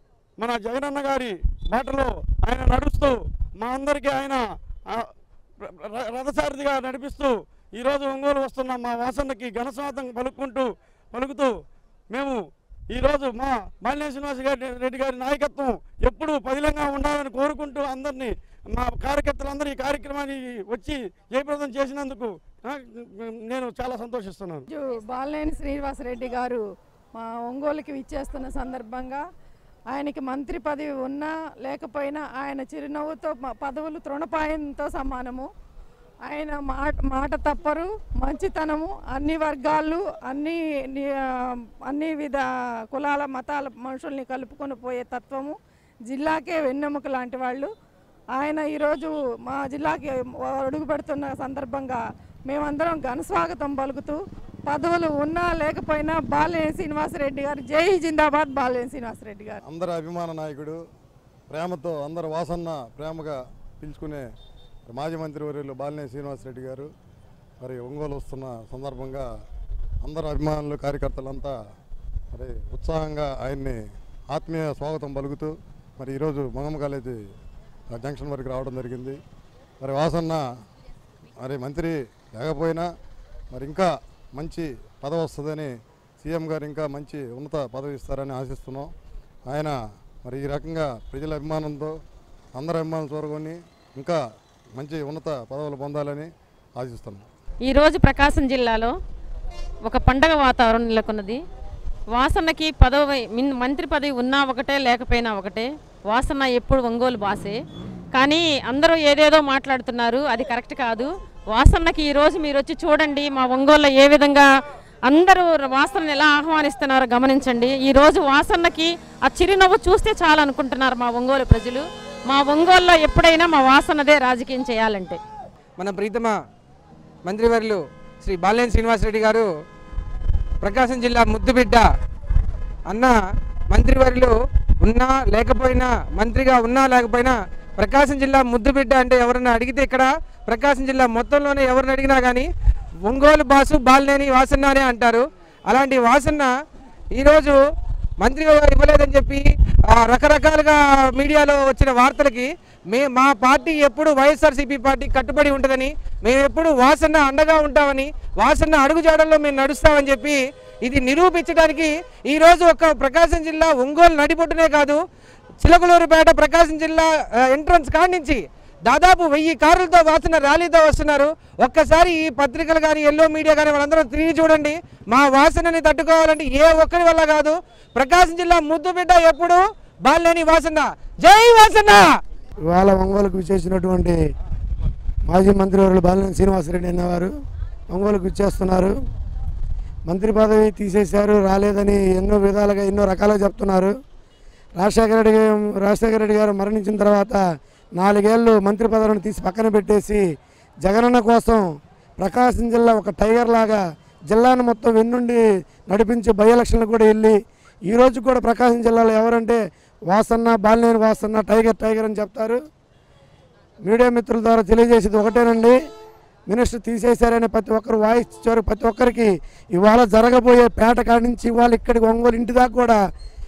మన జగనన్న గారి బాటలో ఆయన నడుస్తూ మా అందరికీ ఆయన ఆ, ర- ర- రథసారథిగా నడిపిస్తూ ఈరోజు ఒంగోలు వస్తున్న మా వాసన్నకి ఘనస్వాగతం పలుకుంటూ పలుకుతూ మేము ఈరోజు మా బాలినేని శ్రీనివాస గారి రెడ్డి గారి నాయకత్వం ఎప్పుడూ పదిలంగా ఉండాలని కోరుకుంటూ అందరినీ మా కార్యకర్తలందరూ ఈ కార్యక్రమాన్ని వచ్చి జయప్రదం చేసినందుకు ఆ, నేను చాలా సంతోషిస్తున్నాను రోజు బాలినేని శ్రీనివాసరెడ్డి గారు మా ఒంగోలుకి విచ్చేస్తున్న సందర్భంగా ఆయనకి మంత్రి పదవి ఉన్నా లేకపోయినా ఆయన చిరునవ్వుతో మ- పదవులు తృణపాయంతో సమానము ఆయన మాట మాట తప్పరు మంచితనము అన్ని వర్గాలు అన్ని ని- ఆ, అన్ని విధ కులాల మతాల మనుషుల్ని కలుపుకొని పోయే తత్వము జిల్లాకే వెన్నెముక లాంటి వాళ్ళు ఆయన ఈరోజు మా జిల్లాకి అడుగు పెడుతున్న సందర్భంగా మేమందరం ఘన స్వాగతం పలుకుతూ పదవులు ఉన్నా లేకపోయినా బాలినేని శ్రీనివాసరెడ్డి గారు జై జిందాబాద్ బాలినేని శ్రీనివాసరెడ్డి గారు అందరి అభిమాన నాయకుడు ప్రేమతో అందరు వాసన్న ప్రేమగా పిలుచుకునే మాజీ మంత్రి వర్యులు బాలినేని శ్రీనివాసరెడ్డి గారు మరి ఒంగోలు వస్తున్న సందర్భంగా అందరు అభిమానులు కార్యకర్తలంతా మరి ఉత్సాహంగా ఆయన్ని ఆత్మీయ స్వాగతం పలుకుతూ మరి ఈరోజు మంగమ్మ కాలేజీ ఆ జంక్షన్ వరకు రావడం జరిగింది మరి వాసన్న మరి మంత్రి లేకపోయినా మరి ఇంకా మంచి పదవి వస్తుందని సీఎం గారు ఇంకా మంచి ఉన్నత పదవి ఇస్తారని ఆశిస్తున్నాం ఆయన మరి ఈ రకంగా ప్రజల అభిమానంతో అందరి అభిమానులు చూరగొని ఇంకా మంచి ఉన్నత పదవులు పొందాలని ఆశిస్తున్నాం ఈరోజు ప్రకాశం జిల్లాలో ఒక పండగ వాతావరణం నెలకొన్నది వాసన్నకి పదవి మిన్- మంత్రి పదవి ఉన్నా ఒకటే లేకపోయినా ఒకటే వాసన్న ఎప్పుడు ఒంగోలు బాసే కానీ అందరూ ఏదేదో మాట్లాడుతున్నారు అది కరెక్ట్ కాదు వాసన్నకి ఈరోజు మీరు వచ్చి చూడండి మా ఒంగోలులో ఏ విధంగా అందరూ వాసనను ఎలా ఆహ్వానిస్తున్నారో గమనించండి ఈరోజు వాసన్నకి ఆ చిరునవ్వు చూస్తే చాలు అనుకుంటున్నారు మా ఒంగోలు ప్రజలు మా ఒంగోలులో ఎప్పుడైనా మా వాసన్నదే రాజకీయం చేయాలంటే మన ప్రీతమ మంత్రివర్యులు శ్రీ బాలినేని శ్రీనివాసరెడ్డి గారు ప్రకాశం జిల్లా ముద్దుబిడ్డ అన్న మంత్రివర్యులు ఉన్నా లేకపోయినా మంత్రిగా ఉన్నా లేకపోయినా ప్రకాశం జిల్లా ముద్దుబిడ్డ అంటే ఎవరన్నా అడిగితే ఇక్కడ ప్రకాశం జిల్లా మొత్తంలోనే ఎవరిని అడిగినా కానీ ఒంగోలు బాసు బాలినేని వాసన్న అనే అంటారు అలాంటి వాసన్న ఈరోజు మంత్రి గారు ఇవ్వలేదని చెప్పి ఆ, రకరకాలుగా మీడియాలో వచ్చిన వార్తలకి మే మా పార్టీ ఎప్పుడు వైఎస్ఆర్సీపీ పార్టీ కట్టుబడి ఉంటుందని మేము ఎప్పుడు వాసన్న అండగా ఉంటామని వాసన్న అడుగుజాడల్లో మేము నడుస్తామని చెప్పి ఇది నిరూపించడానికి ఈరోజు ఒక ప్రకాశం జిల్లా ఒంగోలు నడిబొట్టునే కాదు చిలకలూరుపేట ప్రకాశం జిల్లా ఆ, ఎంట్రన్స్ కాడి నుంచి దాదాపు వెయ్యి కార్లతో వాసన ర్యాలీతో వస్తున్నారు ఒక్కసారి ఈ పత్రికలు కానీ ఎల్లో మీడియా కానీ వాళ్ళందరూ తిరిగి చూడండి మా వాసనని తట్టుకోవాలంటే ఏ ఒక్కరి వల్ల కాదు ప్రకాశం జిల్లా ముద్దు బిడ్డ ఎప్పుడు బాలేని వాసన జై వాసన ఇవాళ ఒంగోలుకు విచ్చేసినటువంటి మాజీ మంత్రివర్యులు బాలినేని శ్రీనివాసరెడ్డి అనేవారు ఒంగోలుకు విచ్చేస్తున్నారు మంత్రి పదవి తీసేశారు రాలేదని ఎన్నో విధాలుగా ఎన్నో రకాలుగా చెప్తున్నారు రాజశేఖర రెడ్డి గారు- రాజశేఖర రెడ్డి గారు మరణించిన తర్వాత నాలుగేళ్ళు మంత్రి పదవిని తీసి పక్కన పెట్టేసి జగనన్న కోసం ప్రకాశం జిల్లా ఒక టైగర్ లాగా జిల్లాను మొత్తం వెన్నుండి నడిపించి బై ఎలక్షన్లకు కూడా వెళ్ళి ఈ రోజు కూడా ప్రకాశం జిల్లాలో ఎవరంటే వాసన్న బాలినేని వాసన్న టైగర్ టైగర్ అని చెప్తారు మీడియా మిత్రుల ద్వారా తెలియజేసేది ఒకటేనండి మినిస్టర్ తీసేశారని ప్రతి ఒక్కరు వాయిస్ ఇచ్చారు ప్రతి ఒక్కరికి ఇవాళ జరగబోయే పేట కాడి నుంచి ఇవాళ ఇక్కడికి ఒంగోలు ఇంటి దాకా కూడా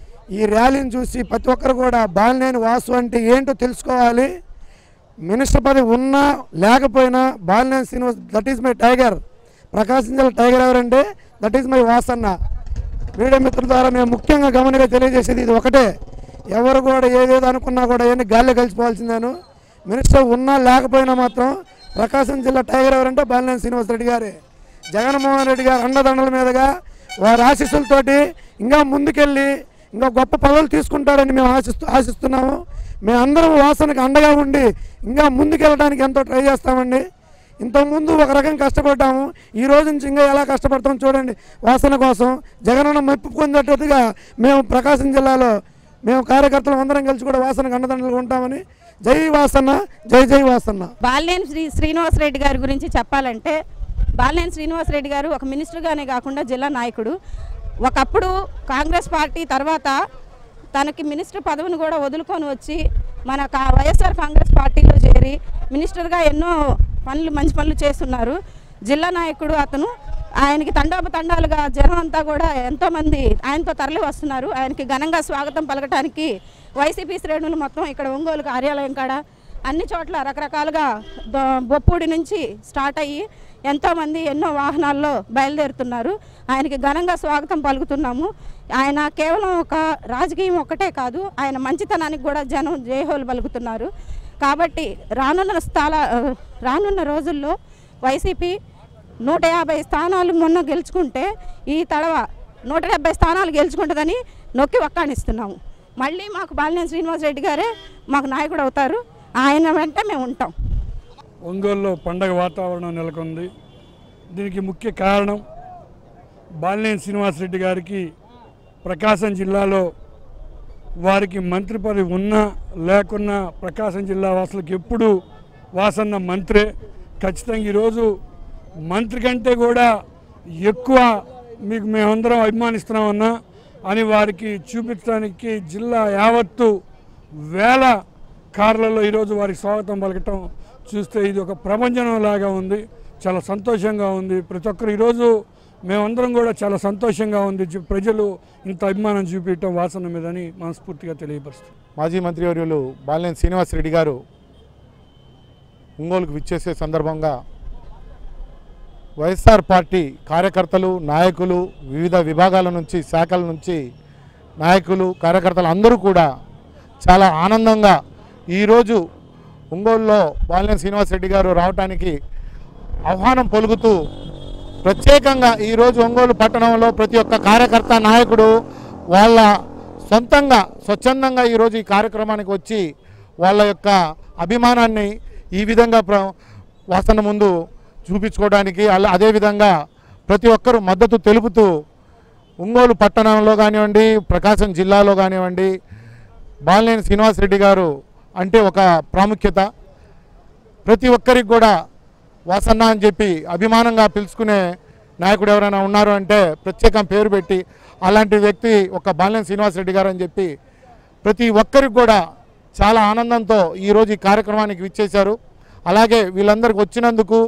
ఈ ర్యాలీని చూసి ప్రతి ఒక్కరు కూడా బాలినేని వాసు అంటే ఏంటో తెలుసుకోవాలి మినిస్టర్ పదవి ఉన్నా లేకపోయినా Balineni Srinivas that is my tiger Prakasam జిల్లా టైగర్ ఎవరంటే that is my Vasanna media మిత్రుల ద్వారా మేము ముఖ్యంగా గమనిగా తెలియజేసేది ఇది ఒకటే ఎవరు కూడా ఏదేదో అనుకున్నా కూడా ఏంటి గాల్లో కలిసిపోవాల్సిందేను మినిస్టర్ ఉన్నా లేకపోయినా మాత్రం ప్రకాశం జిల్లా టైగర్ ఎవరంటే బాలినేని శ్రీనివాసరెడ్డి గారే జగన్మోహన్ రెడ్డి గారు అండదండల మీదుగా వారి ఆశీస్సులతోటి ఇంకా ముందుకెళ్ళి ఇంకా గొప్ప పదవులు తీసుకుంటారని మేము ఆశిస్తూ ఆశిస్తున్నాము మేమందరం వాసనకు అండగా ఉండి ఇంకా ముందుకెళ్ళడానికి ఎంతో ట్రై చేస్తామండి ఇంతకుముందు ఒక రకం కష్టపడ్డాము ఈ రోజు నుంచి ఇంకా ఎలా కష్టపడతాం చూడండి వాసన కోసం జగనన్న మెప్పు పొందేటట్టుగా మేము ప్రకాశం జిల్లాలో మేము కార్యకర్తలు అందరం కలిసి కూడా వాసనకు అండదండలు ఉంటామని జై వాసన్న జై జై వాసన్న బాలినేని శ్రీ శ్రీనివాసరెడ్డి గారి గురించి చెప్పాలంటే బాలినేని శ్రీనివాసరెడ్డి గారు ఒక మినిస్టర్గానే కాకుండా జిల్లా నాయకుడు ఒకప్పుడు కాంగ్రెస్ పార్టీ తర్వాత తనకి మినిస్టర్ పదవిని కూడా వదులుకొని వచ్చి మన కా- వైఎస్ఆర్ కాంగ్రెస్ పార్టీలో చేరి మినిస్టర్గా ఎన్నో పనులు మంచి పనులు చేస్తున్నారు జిల్లా నాయకుడు అతను ఆయనకి తండోపతండాలుగా జనం అంతా కూడా ఎంతోమంది ఆయనతో తరలి వస్తున్నారు ఆయనకి ఘనంగా స్వాగతం పలకటానికి వైసీపీ శ్రేణులు మొత్తం ఇక్కడ ఒంగోలు కార్యాలయం కాడ అన్ని చోట్ల రకరకాలుగా ద- బొప్పూడి నుంచి స్టార్ట్ అయ్యి ఎంతోమంది ఎన్నో వాహనాల్లో బయలుదేరుతున్నారు ఆయనకి ఘనంగా స్వాగతం పలుకుతున్నాము ఆయన కేవలం ఒక రాజకీయం ఒక్కటే కాదు ఆయన మంచితనానికి కూడా జనం జయహోలు పలుకుతున్నారు కాబట్టి రానున్న స్థాల రానున్న రోజుల్లో వైసీపీ నూట యాభై స్థానాలు మొన్న గెలుచుకుంటే ఈ తడవ నూట డెబ్బై స్థానాలు గెలుచుకుంటుందని నొక్కి వక్కాణిస్తున్నాము మళ్ళీ మాకు బాలినేని శ్రీనివాసరెడ్డి గారే మాకు నాయకుడు అవుతారు ఆయన వెంట మేము ఉంటాం ఒంగోలులో పండగ వాతావరణం నెలకొంది దీనికి ముఖ్య కారణం బాలినేని శ్రీనివాసరెడ్డి గారికి ప్రకాశం జిల్లాలో వారికి మంత్రి పదవి ఉన్నా లేకున్నా ప్రకాశం జిల్లా వాసులకు ఎప్పుడు వాసన్న మంత్రే ఖచ్చితంగా ఈరోజు మంత్రి కంటే కూడా ఎక్కువ మీకు మేమందరం అభిమానిస్తున్నామన్నా అని వారికి చూపించడానికి జిల్లా యావత్తు వేల కార్లలో ఈరోజు వారికి స్వాగతం పలకటం చూస్తే ఇది ఒక ప్రపంచం లాగా ఉంది చాలా సంతోషంగా ఉంది ప్రతి ఒక్కరు ఈరోజు మేమందరం కూడా చాలా సంతోషంగా ఉంది జి- ప్రజలు ఇంత అభిమానం చూపించడం వాసన మీదని మనస్ఫూర్తిగా తెలియపరుస్తుంది మాజీ మంత్రివర్యులు బాలినేని శ్రీనివాసరెడ్డి గారు ఒంగోలుకు విచ్చేసే సందర్భంగా వైఎస్ఆర్ పార్టీ కార్యకర్తలు నాయకులు వివిధ విభాగాల నుంచి శాఖల నుంచి నాయకులు కార్యకర్తలు అందరూ కూడా చాలా ఆనందంగా ఈరోజు ఒంగోలులో బాలినేని శ్రీనివాసరెడ్డి గారు రావటానికి ఆహ్వానం పలుకుతూ ప్రత్యేకంగా ఈరోజు ఒంగోలు పట్టణంలో ప్రతి ఒక్క కార్యకర్త నాయకుడు వాళ్ళ సొంతంగా స్వచ్ఛందంగా ఈరోజు ఈ కార్యక్రమానికి వచ్చి వాళ్ళ యొక్క అభిమానాన్ని ఈ విధంగా ప్ర వాసన ముందు చూపించుకోవడానికి అలా అదేవిధంగా ప్రతి ఒక్కరూ మద్దతు తెలుపుతూ ఒంగోలు పట్టణంలో కానివ్వండి ప్రకాశం జిల్లాలో కానివ్వండి బాలినేని శ్రీనివాసరెడ్డి గారు అంటే ఒక ప్రాముఖ్యత ప్రతి ఒక్కరికి కూడా వాసన్న అని చెప్పి అభిమానంగా పిలుచుకునే నాయకుడు ఎవరైనా ఉన్నారు అంటే ప్రత్యేకం పేరు పెట్టి అలాంటి వ్యక్తి ఒక బాలినేని శ్రీనివాసరెడ్డి గారు అని చెప్పి ప్రతి ఒక్కరికి కూడా చాలా ఆనందంతో ఈరోజు ఈ కార్యక్రమానికి విచ్చేశారు అలాగే వీళ్ళందరికీ వచ్చినందుకు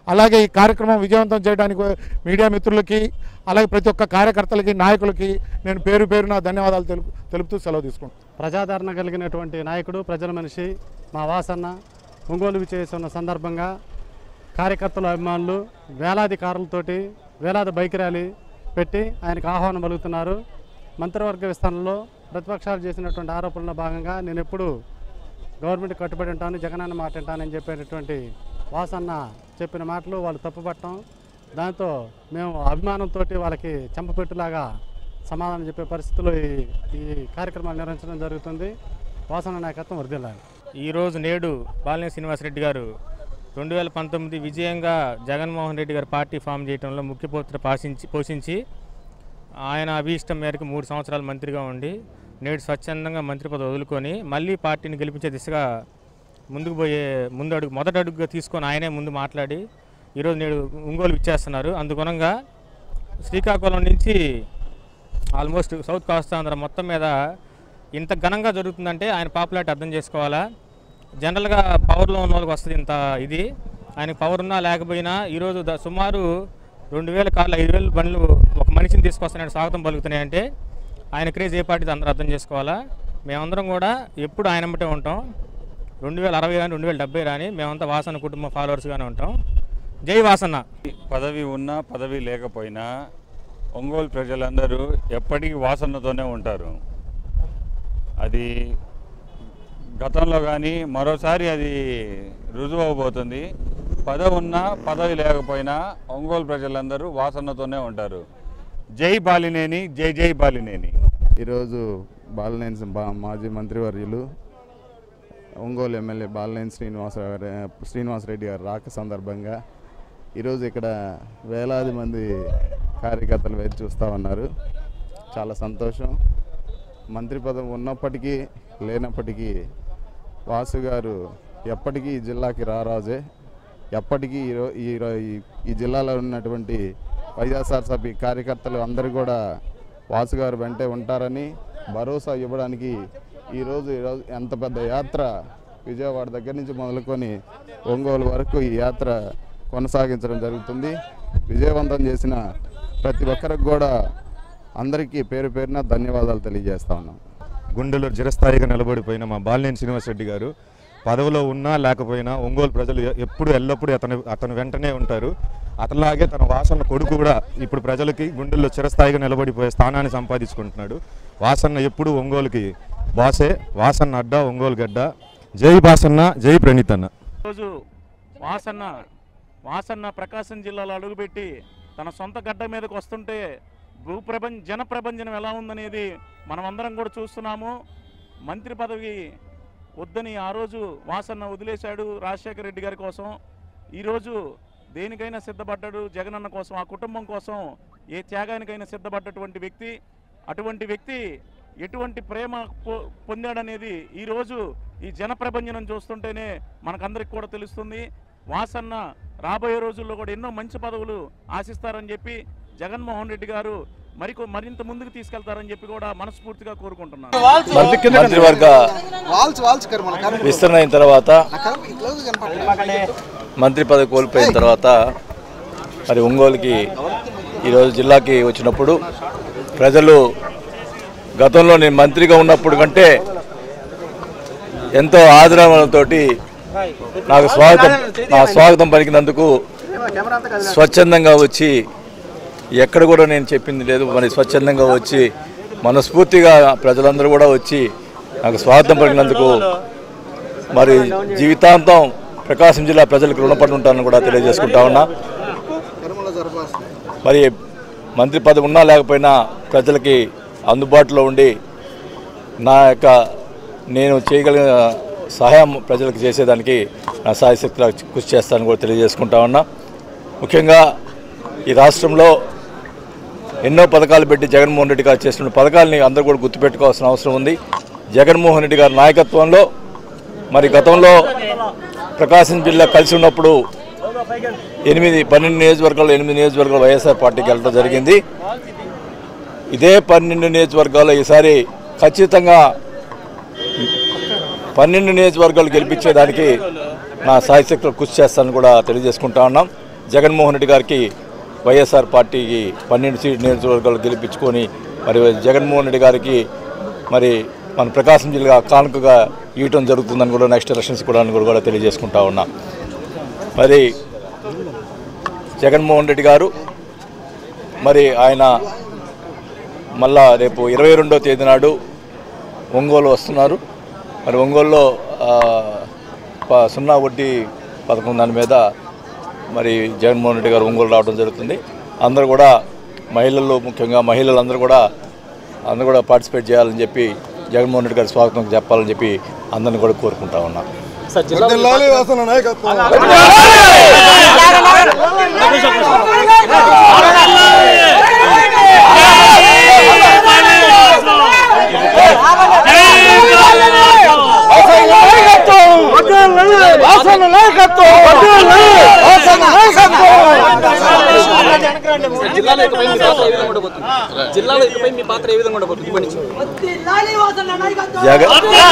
అలాగే ఈ కార్యక్రమం విజయవంతం చేయడానికి మీడియా మిత్రులకి అలాగే ప్రతి ఒక్క కార్యకర్తలకి నాయకులకి నేను పేరు పేరున ధన్యవాదాలు తెలుపు తెలుపుతూ సెలవు తీసుకుంటాను ప్రజాదరణ కలిగినటువంటి నాయకుడు ప్రజల మనిషి మా వాసన్న ఒంగోలు విచేస్తున్న సందర్భంగా కార్యకర్తలు అభిమానులు వేలాది కార్లతోటి వేలాది బైక్ ర్యాలీ పెట్టి ఆయనకు ఆహ్వానం పలుకుతున్నారు మంత్రివర్గ విస్తరణలో ప్రతిపక్షాలు చేసినటువంటి ఆరోపణలో భాగంగా నేను ఎప్పుడు గవర్నమెంట్ కట్టుబడి ఉంటాను జగనన్న మాట వింటానని చెప్పేటటువంటి వాసన్న చెప్పిన మాటలు వాళ్ళు తప్పుపట్టడం దాంతో మేము అభిమానంతో వాళ్ళకి చెంపపెట్టులాగా సమాధానం చెప్పే పరిస్థితిలో ఈ ఈ కార్యక్రమాలు నిర్వహించడం జరుగుతుంది వాసన నాయకత్వం వర్దిల్లాలి ఈరోజు నేడు బాలినేని శ్రీనివాసరెడ్డి గారు రెండు వేల పంతొమ్మిది విజయంగా జగన్మోహన్ రెడ్డి గారు పార్టీ ఫామ్ చేయడంలో ముఖ్య పాత్ర పోషించి పోషించి ఆయన అభీష్టం మేరకు మూడు సంవత్సరాలు మంత్రిగా ఉండి నేడు స్వచ్ఛందంగా మంత్రి పదవి వదులుకొని మళ్ళీ పార్టీని గెలిపించే దిశగా ముందుకు పోయే ముందు అడుగు మొదటి అడుగుగా తీసుకొని ఆయనే ముందు మాట్లాడి ఈరోజు నేడు ఒంగోలు ఇచ్చేస్తున్నారు అందుగుణంగా శ్రీకాకుళం నుంచి ఆల్మోస్ట్ సౌత్ కోస్తాంధ్ర మొత్తం మీద ఇంత ఘనంగా జరుగుతుందంటే ఆయన పాపులారిటీ అర్థం చేసుకోవాలా జనరల్గా పవర్లో ఉన్న వాళ్ళకి వస్తుంది ఇంత ఇది ఆయనకు పవర్ ఉన్నా లేకపోయినా ఈరోజు ద- సుమారు రెండు వేల కార్లు ఐదు వేల బండ్లు ఒక మనిషిని తీసుకొస్తున్నాడు స్వాగతం పలుకుతున్నాయంటే ఆయన క్రేజ్ ఏ పార్టీ అందరూ అర్థం చేసుకోవాలా మేమందరం కూడా ఎప్పుడు ఆయన వెంబటే ఉంటాం రెండు వేల అరవై కానీ రెండు వేల డెబ్బై రాని మేమంతా వాసన కుటుంబ ఫాలోవర్స్గానే ఉంటాం జై వాసన్న పదవి ఉన్నా పదవి లేకపోయినా ఒంగోలు ప్రజలందరూ ఎప్పటికీ వాసనతోనే ఉంటారు అది గతంలో కానీ మరోసారి అది రుజువు అవబోతుంది పదవి ఉన్నా పదవి లేకపోయినా ఒంగోలు ప్రజలందరూ వాసనతోనే ఉంటారు జై బాలినేని జై జై బాలినేని ఈరోజు బాలినేని సి- బా- మాజీ మంత్రివర్యులు ఒంగోలు ఎమ్మెల్యే బాలినేని శ్రీనివాస శ్రీనివాసరెడ్డి గారు రాక సందర్భంగా ఈరోజు ఇక్కడ వేలాది మంది కార్యకర్తలు వేచి చూస్తూ ఉన్నారు చాలా సంతోషం మంత్రి పదవి ఉన్నప్పటికీ లేనప్పటికీ వాసు గారు ఎప్పటికీ ఈ జిల్లాకి రారాజే ఎప్పటికీ ఈ రో- ఈ రో- ఈ- ఈ జిల్లాలో ఉన్నటువంటి వైఎస్ఆర్సీపీ కార్యకర్తలు అందరూ కూడా వాసు గారు వెంటే ఉంటారని భరోసా ఇవ్వడానికి ఈరోజు ఈరోజు ఎంత పెద్ద యాత్ర విజయవాడ దగ్గర నుంచి మొదలుకొని ఒంగోలు వరకు ఈ యాత్ర కొనసాగించడం జరుగుతుంది విజయవంతం చేసిన ప్రతి ఒక్కరికి కూడా అందరికీ పేరు పేరున ధన్యవాదాలు తెలియజేస్తా ఉన్నాం గుండెలో చిరస్థాయిగా నిలబడిపోయిన మా బాలినేని శ్రీనివాసరెడ్డి గారు పదవిలో ఉన్నా లేకపోయినా ఒంగోలు ప్రజలు ఎ- ఎప్పుడు ఎల్లప్పుడూ అతను అతను వెంటనే ఉంటారు అతనిలాగే తన వాసన్న కొడుకు కూడా ఇప్పుడు ప్రజలకి గుండెల్లో చిరస్థాయిగా నిలబడిపోయే స్థానాన్ని సంపాదించుకుంటున్నాడు వాసన్న ఎప్పుడు ఒంగోలుకి బాసే వాసన్న అడ్డ ఒంగోలు గడ్డ జై బాసన్న జై ప్రణీతన్న ఈరోజు వాసన్న వాసన్న ప్రకాశం జిల్లాలో అడుగుపెట్టి తన సొంత గడ్డ మీదకి వస్తుంటే భూప్రపంచ జన ప్రపంచం ఎలా ఉందనేది మనమందరం కూడా చూస్తున్నాము మంత్రి పదవి వద్దని ఆ రోజు వాసన్న వదిలేశాడు రాజశేఖర రెడ్డి గారి కోసం ఈరోజు దేనికైనా సిద్ధపడ్డాడు జగనన్న కోసం ఆ కుటుంబం కోసం ఏ త్యాగానికైనా సిద్ధపడ్డటువంటి వ్యక్తి అటువంటి వ్యక్తి ఎటువంటి ప్రేమ పొ- పొందాడనేది ఈరోజు ఈ జన ప్రపంచనం చూస్తుంటేనే మనకందరికి కూడా తెలుస్తుంది వాసన్న రాబోయే రోజుల్లో కూడా ఎన్నో మంచి పదవులు ఆశిస్తారని చెప్పి జగన్మోహన్ రెడ్డి గారు మరికొ మరింత ముందుకు తీసుకెళ్తారని చెప్పి కూడా మనస్ఫూర్తిగా కోరుకుంటున్నాను మంత్రివర్గ విస్తరణ అయిన తర్వాత మంత్రి పదవి కోల్పోయిన తర్వాత మరి ఒంగోలుకి ఈరోజు జిల్లాకి వచ్చినప్పుడు ప్రజలు గతంలో నేను మంత్రిగా ఉన్నప్పుడు కంటే ఎంతో ఆదరణతోటి నాకు స్వాగతం నా స్వాగతం పలికినందుకు స్వచ్ఛందంగా వచ్చి ఎక్కడ కూడా నేను చెప్పింది లేదు మరి స్వచ్ఛందంగా వచ్చి మనస్ఫూర్తిగా ప్రజలందరూ కూడా వచ్చి నాకు స్వాగతం పలికినందుకు మరి జీవితాంతం ప్రకాశం జిల్లా ప్రజలకు రుణపడి ఉంటానని కూడా తెలియజేసుకుంటా ఉన్నా మరి మంత్రి పదవి ఉన్నా లేకపోయినా ప్రజలకి అందుబాటులో ఉండి నా యొక్క నేను చేయగలిగిన సహాయం ప్రజలకు చేసేదానికి నా సాయశక్తిలో కృషి చేస్తానని కూడా తెలియజేసుకుంటా ఉన్నా ముఖ్యంగా ఈ రాష్ట్రంలో ఎన్నో పథకాలు పెట్టి జగన్మోహన్ రెడ్డి గారు చేస్తున్న పథకాలని అందరూ కూడా గుర్తుపెట్టుకోవాల్సిన అవసరం ఉంది జగన్మోహన్ రెడ్డి గారి నాయకత్వంలో మరి గతంలో ప్రకాశం జిల్లా కలిసి ఉన్నప్పుడు ఎనిమిది పన్నెండు నియోజకవర్గాలు ఎనిమిది నియోజకవర్గాలు వైఎస్ఆర్ పార్టీకి వెళ్ళడం జరిగింది ఇదే పన్నెండు నియోజకవర్గాల్లో ఈసారి ఖచ్చితంగా పన్నెండు నియోజకవర్గాలు గెలిపించేదానికి నా సాయశక్తులు కృషి చేస్తానని కూడా తెలియజేసుకుంటా ఉన్నాం జగన్మోహన్ రెడ్డి గారికి వైఎస్ఆర్ పార్టీకి పన్నెండు సీట్ నియోజకవర్గాలు గెలిపించుకొని మరి జగన్మోహన్ రెడ్డి గారికి మరి మన ప్రకాశం జిల్లా కానుకగా ఇవ్వటం జరుగుతుందని కూడా నెక్స్ట్ ఎలక్షన్స్ కూడా అని కూడా తెలియజేసుకుంటా ఉన్నా మరి జగన్మోహన్ రెడ్డి గారు మరి ఆయన మళ్ళా రేపు ఇరవై రెండో తేదీ నాడు ఒంగోలు వస్తున్నారు మరి ఒంగోలులో ఆ, ప- సున్నా వడ్డీ పథకం దాని మీద మరి జగన్మోహన్ రెడ్డి గారు ఒంగోలు రావడం జరుగుతుంది అందరూ కూడా మహిళలు ముఖ్యంగా మహిళలందరూ కూడా అందరూ కూడా పార్టిసిపేట్ చేయాలని చెప్పి జగన్మోహన్ రెడ్డి గారి స్వాగతం చెప్పాలని చెప్పి అందరిని కూడా కోరుకుంటా ఉన్నాం వర్ధిల్లాలి వాసన నాయకత్వం జిల్లాలో ఇకపై మీ పాత్ర ఏ విధంగా ఉండబోతుంది జిల్లాలో ఇకపై మీ పాత్ర ఏ విధంగా ఉండబోతుంది ఇప్పటి నుంచి జగన్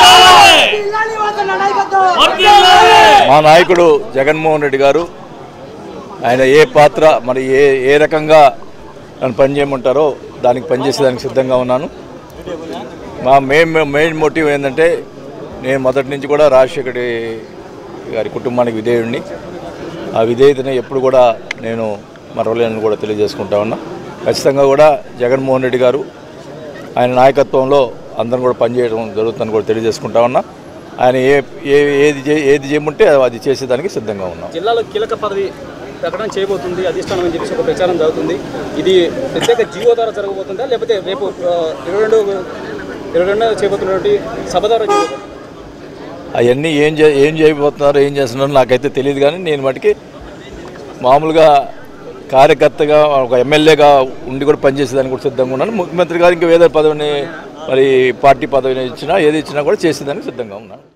మా నాయకుడు జగన్మోహన్ రెడ్డి గారు ఆయన ఏ పాత్ర మరి ఏ ఏ రకంగా నన్ను పనిచేయమంటారో దానికి పనిచేసేదానికి సిద్ధంగా ఉన్నాను మా మెయిన్ మెయిన్ మోటివ్ ఏంటంటే నేను మొదటి నుంచి కూడా రాజశేఖర్ గారి కుటుంబానికి విధేయుడిని ఆ విధేయతని ఎప్పుడు కూడా నేను మరవలేనని కూడా తెలియజేసుకుంటా ఉన్నా ఖచ్చితంగా కూడా జగన్మోహన్ రెడ్డి గారు ఆయన నాయకత్వంలో అందరం కూడా పనిచేయడం జరుగుతుందని కూడా తెలియజేసుకుంటా ఉన్నా ఆయన ఏ ఏ ఏది చే ఏది చేయమంటే అది చేసేదానికి సిద్ధంగా ఉన్నాం జిల్లాలో కీలక పదవి ప్రకటన చేయబోతుంది అధిష్టానం అని చెప్పేసి ఒక ప్రచారం జరుగుతుంది ఇది ప్రత్యేక జీవో ద్వారా జరగబోతుందా లేకపోతే రేపు ఆ, ఇరవై రెండు ఇరవై రెండు చేయబోతున్నటువంటి సభ ద్వారా జరగబోతుందా? అవన్నీ ఏం చే ఏం చేయబోతున్నారో ఏం చేస్తున్నారో నాకైతే తెలియదు కానీ నేను మటుకి మామూలుగా కార్యకర్తగా ఒక ఎమ్మెల్యేగా ఉండి కూడా పనిచేసేదానికి కూడా సిద్ధంగా ఉన్నాను ముఖ్యమంత్రి గారు ఇంకా ఏదో పదవిని మరి పార్టీ పదవిని ఇచ్చినా ఏది ఇచ్చినా కూడా చేసేదానికి సిద్ధంగా ఉన్నాను